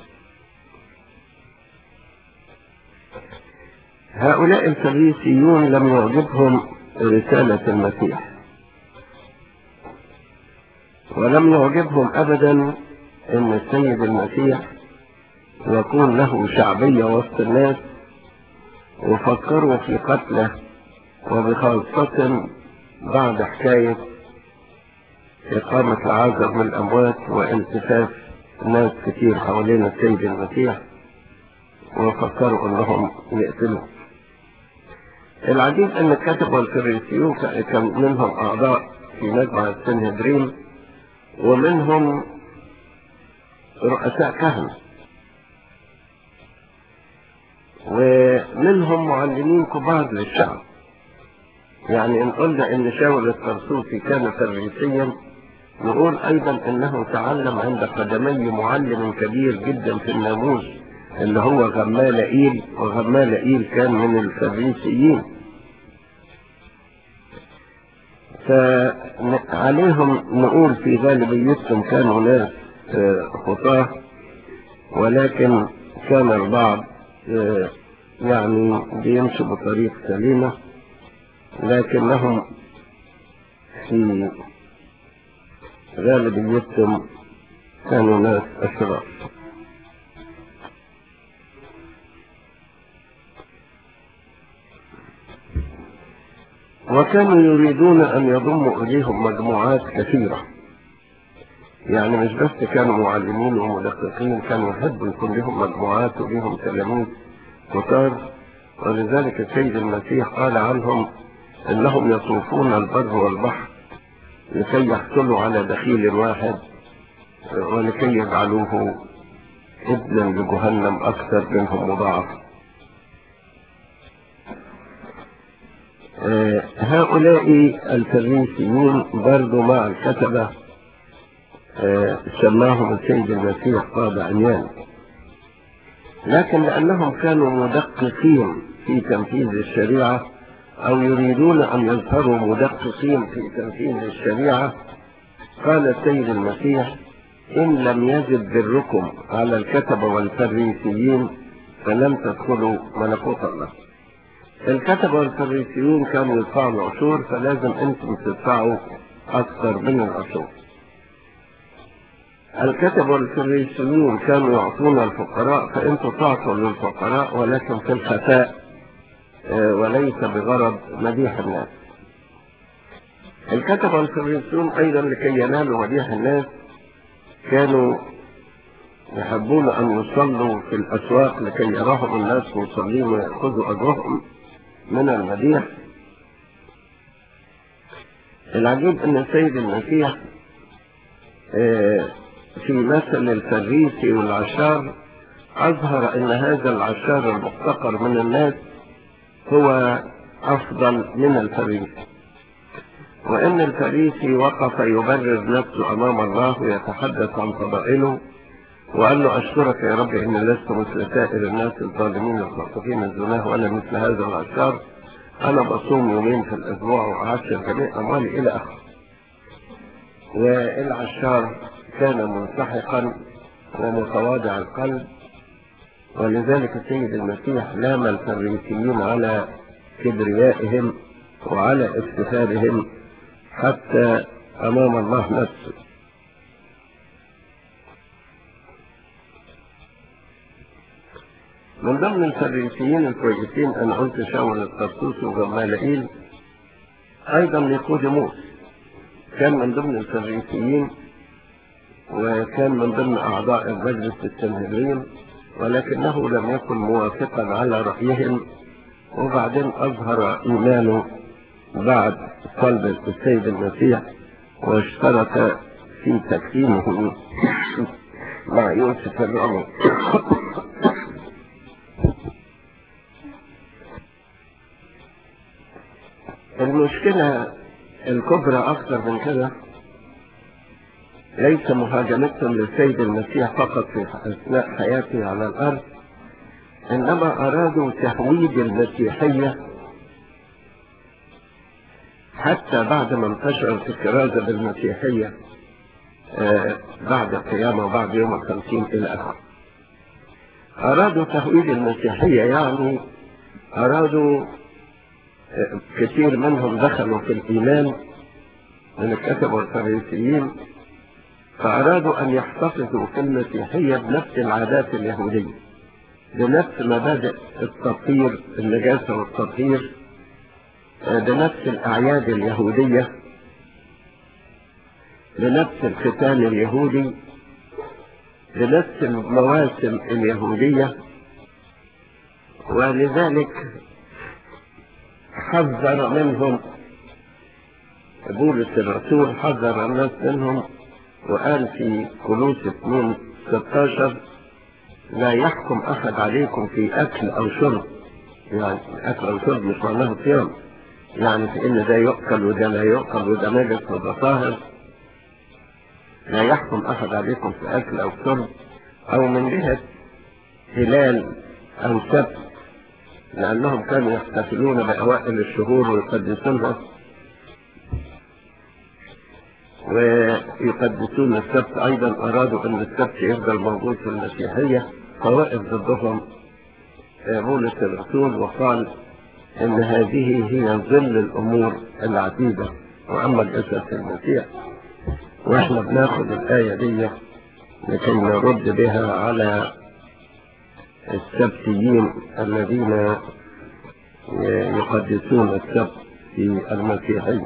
هؤلاء الفريسيون لم يعجبهم رسالة المسيح ولم يعجبهم أبدا أن السيد المسيح يكون له شعبية وسط الناس وفكروا في قتله وبخاصة بعد حكاية إقامة العازر من الأموات والتفاف ناس كتير حوالين السيد المسيح وفكروا أنهم يقتلوه العجيب أن الكتب والفريسيون كان منهم أعضاء في مجمع السنهدرين ومنهم رؤساء كهنة ومنهم معلمين كبار للشعب يعني إن قلنا إن شاول الطرسوسي كان فريسيا نقول أيضا إنه تعلم عند قدمي معلم كبير جدا في الناموس اللي هو غمال إيل وغمال إيل كان من الفريسيين فعليهم نقول في غالبيتهم كانوا ناس خطاه ولكن كان البعض يعني بيمشوا بطريق سليمة لكنهم في غالبيتهم كانوا ناس أشرار وكانوا يريدون أن يضموا إليهم مجموعات كثيرة يعني مش بس كانوا معلمين ومدققين كانوا يحبوا يكون لهم مجموعات وليهم تلاميذ كتار ولذلك السيد المسيح قال عنهم انهم يطوفون البر والبحر لكي يحصلوا على دخيل واحد ولكي يجعلوه ابنا لجهنم اكثر منهم مضاعفا هؤلاء الفريسيون برضو مع الكتبة سماهم السيد المسيح قاد عميان لكن لأنهم كانوا مدققين في تنفيذ الشريعة أو يريدون أن يظهروا مدققين في تنفيذ الشريعة قال السيد المسيح إن لم يزد بركم على الكتبة والفريسيين فلم تدخلوا ملكوت الله الكتبة والفريسيون كانوا يدفعوا العشور فلازم انتم تدفعوا اكثر من العشور الكتبة والفريسيون كانوا يعطون الفقراء فانتم تعطوا للفقراء ولكن في الخفاء وليس بغرض مديح الناس الكتبة والفريسيون ايضا لكي ينالوا مديح الناس كانوا يحبون أن يصلوا في الأسواق لكي يراهم الناس مصلين ويأخذوا أجرهم من المديح العجيب أن السيد المسيح في مثل الفريسي والعشار أظهر أن هذا العشار المحتقر من الناس هو أفضل من الفريسي وأن الفريسي وقف يبرر نفسه أمام الله ويتحدث عن فضائله وقال له أشكرك يا رب إن لست مثل سائر الناس الظالمين المعتقين الزناه وأنا مثل هذا العشار أنا بصوم يومين في الأسبوع وأعشر جميع أموالي إلى آخره والعشار كان منسحقا ومتواضع القلب ولذلك السيد المسيح لام الفريسيين على كبريائهم وعلى افتخارهم حتى أمام الله نفسه من ضمن الفريسيين الكويسين أنا قلت شاول الطرطوس وجمالائيل أيضا نيقوديموس كان من ضمن الفريسيين وكان من ضمن أعضاء المجلس السنهدرين ولكنه لم يكن موافقا على رأيهم وبعدين أظهر إيمانه بعد قلب السيد المسيح واشترك في تكريمه مع يوسف الرمي المشكلة الكبرى أكثر من كده ليس مهاجمتهم للسيد المسيح فقط في أثناء حياته على الأرض إنما أرادوا تهويد المسيحية حتى بعد ما انتشرت الكرازة بالمسيحية آه بعد القيامة وبعد يوم الخمسين إلى آخره أرادوا تهويد المسيحية يعني أرادوا آه كثير منهم دخلوا في الإيمان من الكتب والفريسيين فأرادوا أن يحتفظوا في المسيحية بنفس العادات اليهودية بنفس مبادئ التطهير النجاسة والتطهير بنفس الأعياد اليهودية بنفس الختان اليهودي بنفس المواسم اليهودية ولذلك حذر منهم بولس الرسول حذر الناس منهم وقال في كنوس 2 16 لا يحكم أحد عليكم في أكل أو شرب يعني أكل أو شرب مش معناه صيام يعني في إن ده يؤكل وده لا يؤكل وده نجس وده طاهر لا يحكم أحد عليكم في أكل أو شرب أو من جهة هلال أو سبت لأنهم كانوا يحتفلون بأوائل الشهور ويقدسونها ويقدسون السبت أيضا أرادوا أن السبت يفضل موجود في المسيحية فوقف ضدهم بولس الرسول وقال ان هذه هي ظل الامور العتيدة واما جسد المسيح واحنا بناخد الاية دي لكي نرد بها على السبتيين الذين يقدسون السبت في المسيحية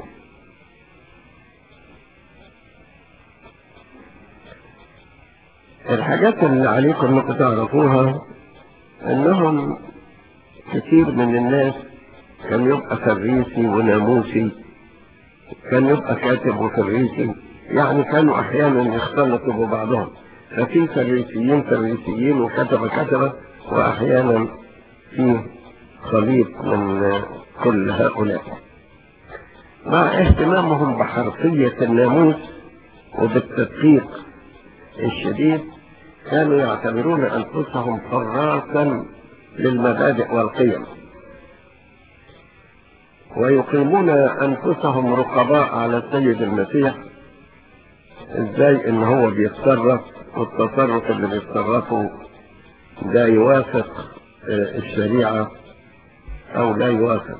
الحاجات اللي عليكم انكم تعرفوها انهم كثير من الناس كان يبقى فريسي وناموسي كان يبقى كاتب وفريسي يعني كانوا احيانا يختلطوا ببعضهم ففي فريسيين فريسيين وكتبة كتبة واحيانا في خليط من كل هؤلاء مع اهتمامهم بحرفية الناموس وبالتدقيق الشديد كانوا يعتبرون انفسهم حراسا للمبادئ والقيم ويقيمون انفسهم رقباء على السيد المسيح ازاي ان هو بيتصرف والتصرف اللي بيتصرفه ده يوافق الشريعة أو لا يوافق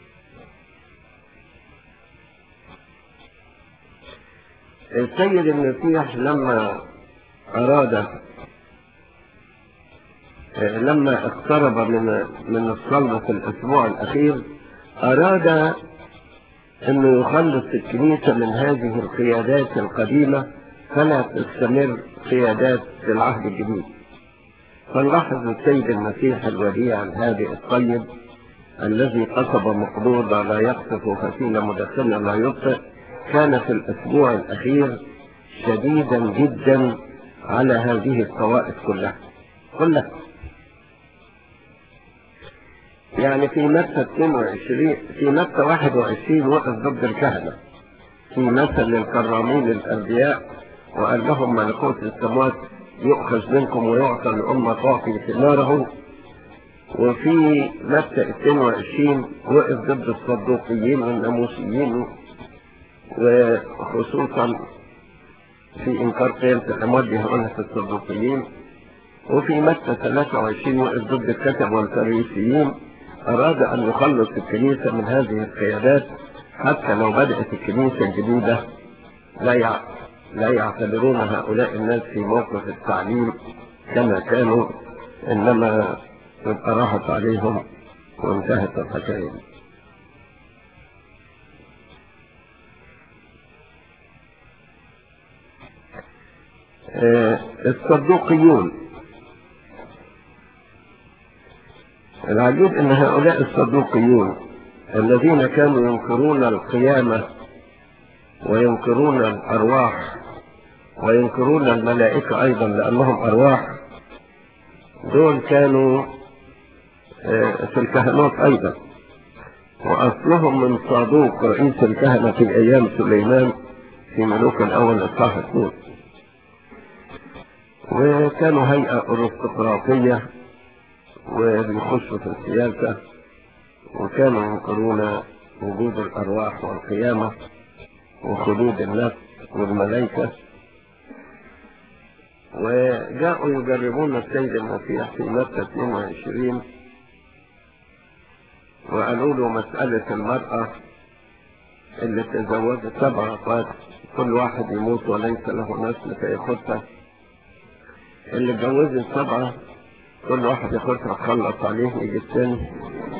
السيد المسيح لما أراد لما اقترب من من الصلب في الأسبوع الأخير أراد أنه يخلص الكنيسة من هذه القيادات القديمة فلا تستمر قيادات في العهد الجديد فنلاحظ السيد المسيح الوديع الهادئ الطيب الذي قصب مقبوضة لا يقصف فسيل مدخنة لا يبطئ كان في الأسبوع الأخير شديدا جدا على هذه الطوائف كلها كلها يعني في متى 22 في متى 21 وقف ضد الكهنة في مثل الكرامين الأنبياء وقال لهم ملكوت السماوات يؤخذ منكم ويعطى لأمة تعطي ثماره وفي متى 22 وقف ضد الصدوقيين والناموسيين وخصوصا في إنكار قيامة الأموات دي هقولها في الصدوقيين وفي متى 23 وقف ضد الكتب والفريسيين أراد أن يخلص الكنيسة من هذه القيادات حتى لو بدأت الكنيسة الجديدة لا يع... لا يعتبرون هؤلاء الناس في موقف التعليم كما كانوا إنما يبقى راحت عليهم وانتهت الحكاية آه الصدوقيون العجيب ان هؤلاء الصدوقيون الذين كانوا ينكرون القيامة وينكرون الارواح وينكرون الملائكة ايضا لانهم ارواح دول كانوا في الكهنوت ايضا واصلهم من صادوق رئيس الكهنة في ايام سليمان في ملوك الاول اصحاح اثنين وكانوا هيئة ارستقراطية وبيخشوا في السياسة وكانوا ينكرون وجود الارواح والقيامة وخلود النفس والملائكة وجاءوا يجربون السيد المسيح في متى 22 وقالوا له مسألة المرأة اللي تزوجت سبع أخوات كل واحد يموت وليس له نسل فياخدها اللي اتجوزت سبعة كل واحد ياخدها تخلص عليه يجي الثاني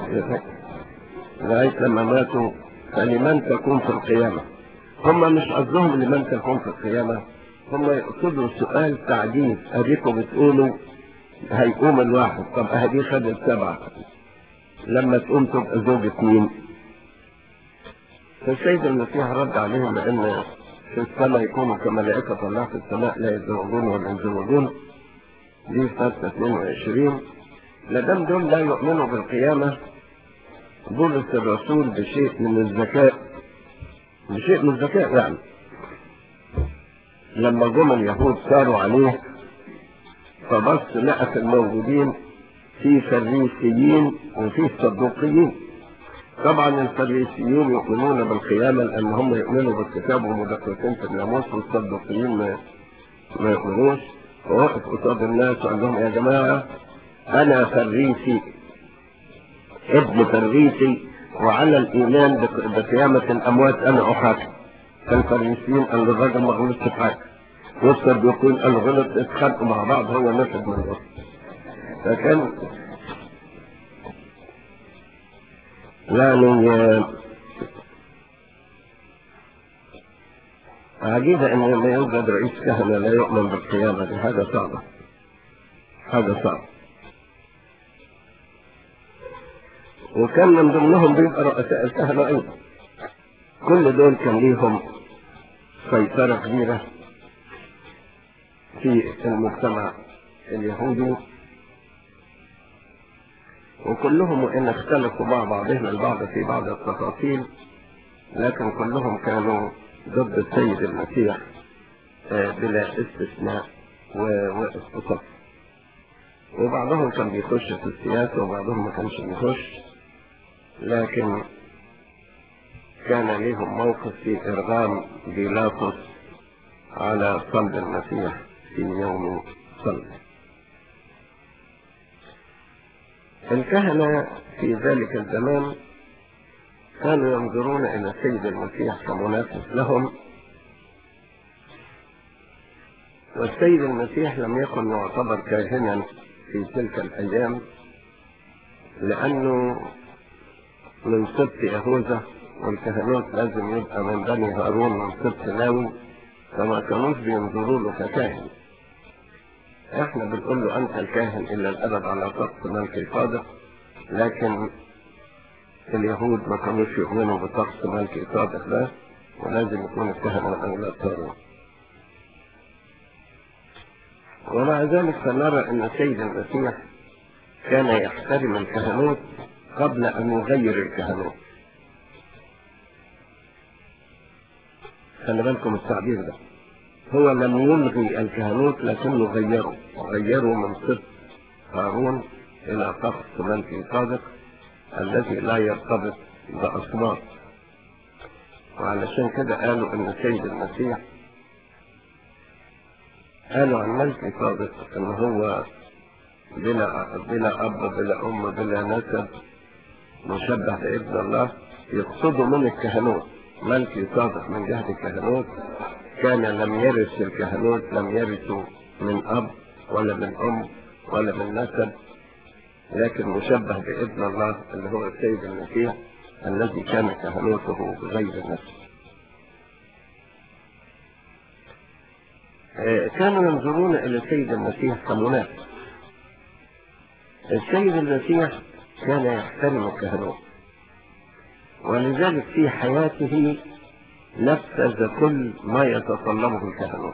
لغاية لما ماتوا فلمن تكون في القيامة هم مش قصدهم لمن تكون في القيامة هم يقصدوا سؤال تعجيز اديكم بتقولوا هيقوم الواحد طب اهدي خدت سبعة لما تقوم تبقى زوجة مين فالسيد المسيح رد عليهم بان في السماء يكونوا كملائكة الله في السماء لا يتزوجون ولا يتزوجون دي في 22 لدم دول لا يؤمنوا بالقيامة بولس الرسول بشيء من الذكاء بشيء من الذكاء يعني لما جم اليهود ساروا عليه فبص لقى في الموجودين في فريسيين وفي صدوقيين طبعا الفريسيين يؤمنون بالقيامة لأن هم يؤمنوا بالكتاب ومدققين في الناموس والصدوقيين ما, ما يؤمنوش فوقف قصاد الناس وقال لهم يا جماعة أنا فريسي ابن فريسي وعلى الإيمان بقيامة الأموات أنا أحاكم فالفريسيين قالوا الراجل ما غلطش في حاجة والصديقين قالوا غلط اتخانقوا مع بعض هو نفذ من الوقت فكان يعني عجيبة ان ما يوجد رئيس كهنة لا يؤمن بالقيامة دي حاجة صعبة حاجة صعبة وكان من ضمنهم بيبقى رؤساء الكهنة ايضا كل دول كان ليهم سيطرة كبيرة في المجتمع اليهودي وكلهم وإن اختلفوا مع بعضهم البعض في بعض التفاصيل لكن كلهم كانوا ضد السيد المسيح بلا استثناء واستطاع وبعضهم كان بيخش في السياسة وبعضهم ما كانش بيخش لكن كان لهم موقف في إرغام بيلاطس على صلب المسيح في يوم صلب الكهنة في ذلك الزمان كانوا ينظرون إلى السيد المسيح كمنافس لهم والسيد المسيح لم يكن يعتبر كاهنا في تلك الأيام لأنه من سبط يهوذا والكهنوت لازم يبقى من بني هارون من سبط لاوي فما كانوش بينظروا له ككاهن احنا بنقول له انت الكاهن الى الابد على طقس ملك الصادق لكن اليهود ما كانوش يؤمنوا بطقس ملك الصادق ده ولازم يكون الكهنة من اولاد هارون ومع ذلك فنرى ان السيد المسيح كان يحترم الكهنوت قبل ان يغير الكهنوت خلي بالكم التعبير ده هو لم يلغي الكهنوت لكنه غيره غيره من صفة هارون إلى طقس ملك صادق الذي لا يرتبط بأصوات وعلشان كده قالوا إن السيد المسيح قالوا عن ملك صادق إن هو بلا بلا أب بلا أم بلا نسب مشبه بابن الله يقصدوا من الكهنوت ملك صادق من جهة الكهنوت كان لم يرث الكهنوت لم يرثوا من أب ولا من أم ولا من نسب لكن مشبه بابن الله اللي هو السيد المسيح الذي كان كهنوته بغير نسب كانوا ينظرون إلى السيد المسيح كمنافس السيد المسيح كان يحترم الكهنوت ولذلك في حياته نفذ كل ما يتطلبه الكهنوت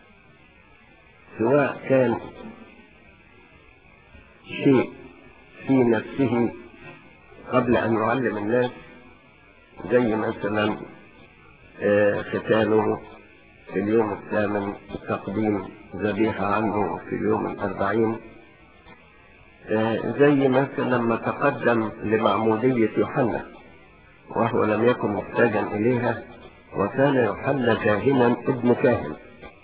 سواء كان شيء في نفسه قبل أن يعلم الناس زي مثلا ختانه في اليوم الثامن تقديم ذبيحة عنه في اليوم الأربعين زي مثلا لما تقدم لمعمودية يوحنا وهو لم يكن محتاجا إليها وكان يوحنا كاهنا ابن كاهن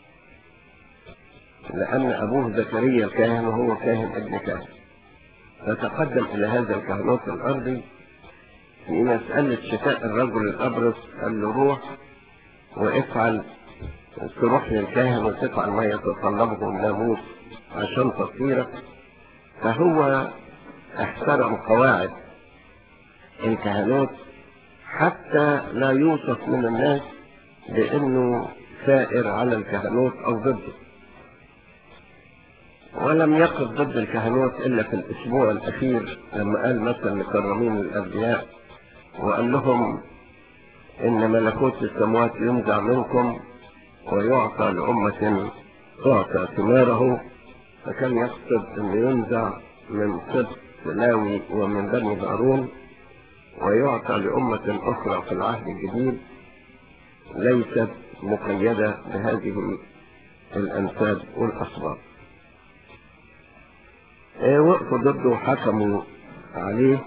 لأن أبوه زكريا الكاهن وهو كاهن ابن كاهن فتقدم إلى هذا الكهنوت الأرضي في مسألة شفاء الرجل الأبرص قال له روح وافعل تروح للكاهن وتفعل ما يتطلبه الناموس عشان تطهيرك فهو احترم قواعد الكهنوت حتى لا يوصف من الناس بأنه ثائر على الكهنوت أو ضده ولم يقف ضد الكهنوت إلا في الأسبوع الأخير لما قال مثلا مكرمين الأنبياء وقال لهم إن ملكوت السماوات ينزع منكم ويعطى لأمة تعطى ثماره فكان يقصد أن ينزع من سبط لاوي ومن بني هارون ويعطى لأمة أخرى في العهد الجديد ليست مقيدة بهذه الأنساب والأصباب وقفوا ضده وحكموا عليه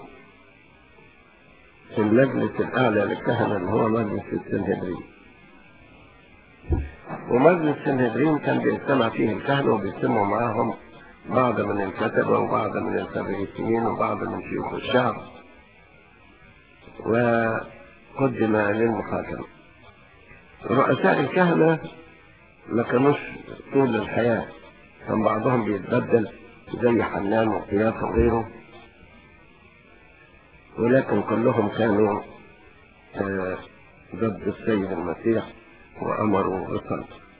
في المجلس الأعلى للكهنة اللي هو مجلس السنهدرين ومجلس السنهدرين كان بيجتمع فيه الكهنة وبيجتمعوا معاهم بعض من الكتبة وبعض من الفريسيين وبعض من شيوخ الشعب وقدم للمحاكمة رؤساء الكهنة ما كانوش طول الحياة كان بعضهم بيتبدل زي حنان وقياس وغيره ولكن كلهم كانوا ضد السيد المسيح وأمروا بالصلب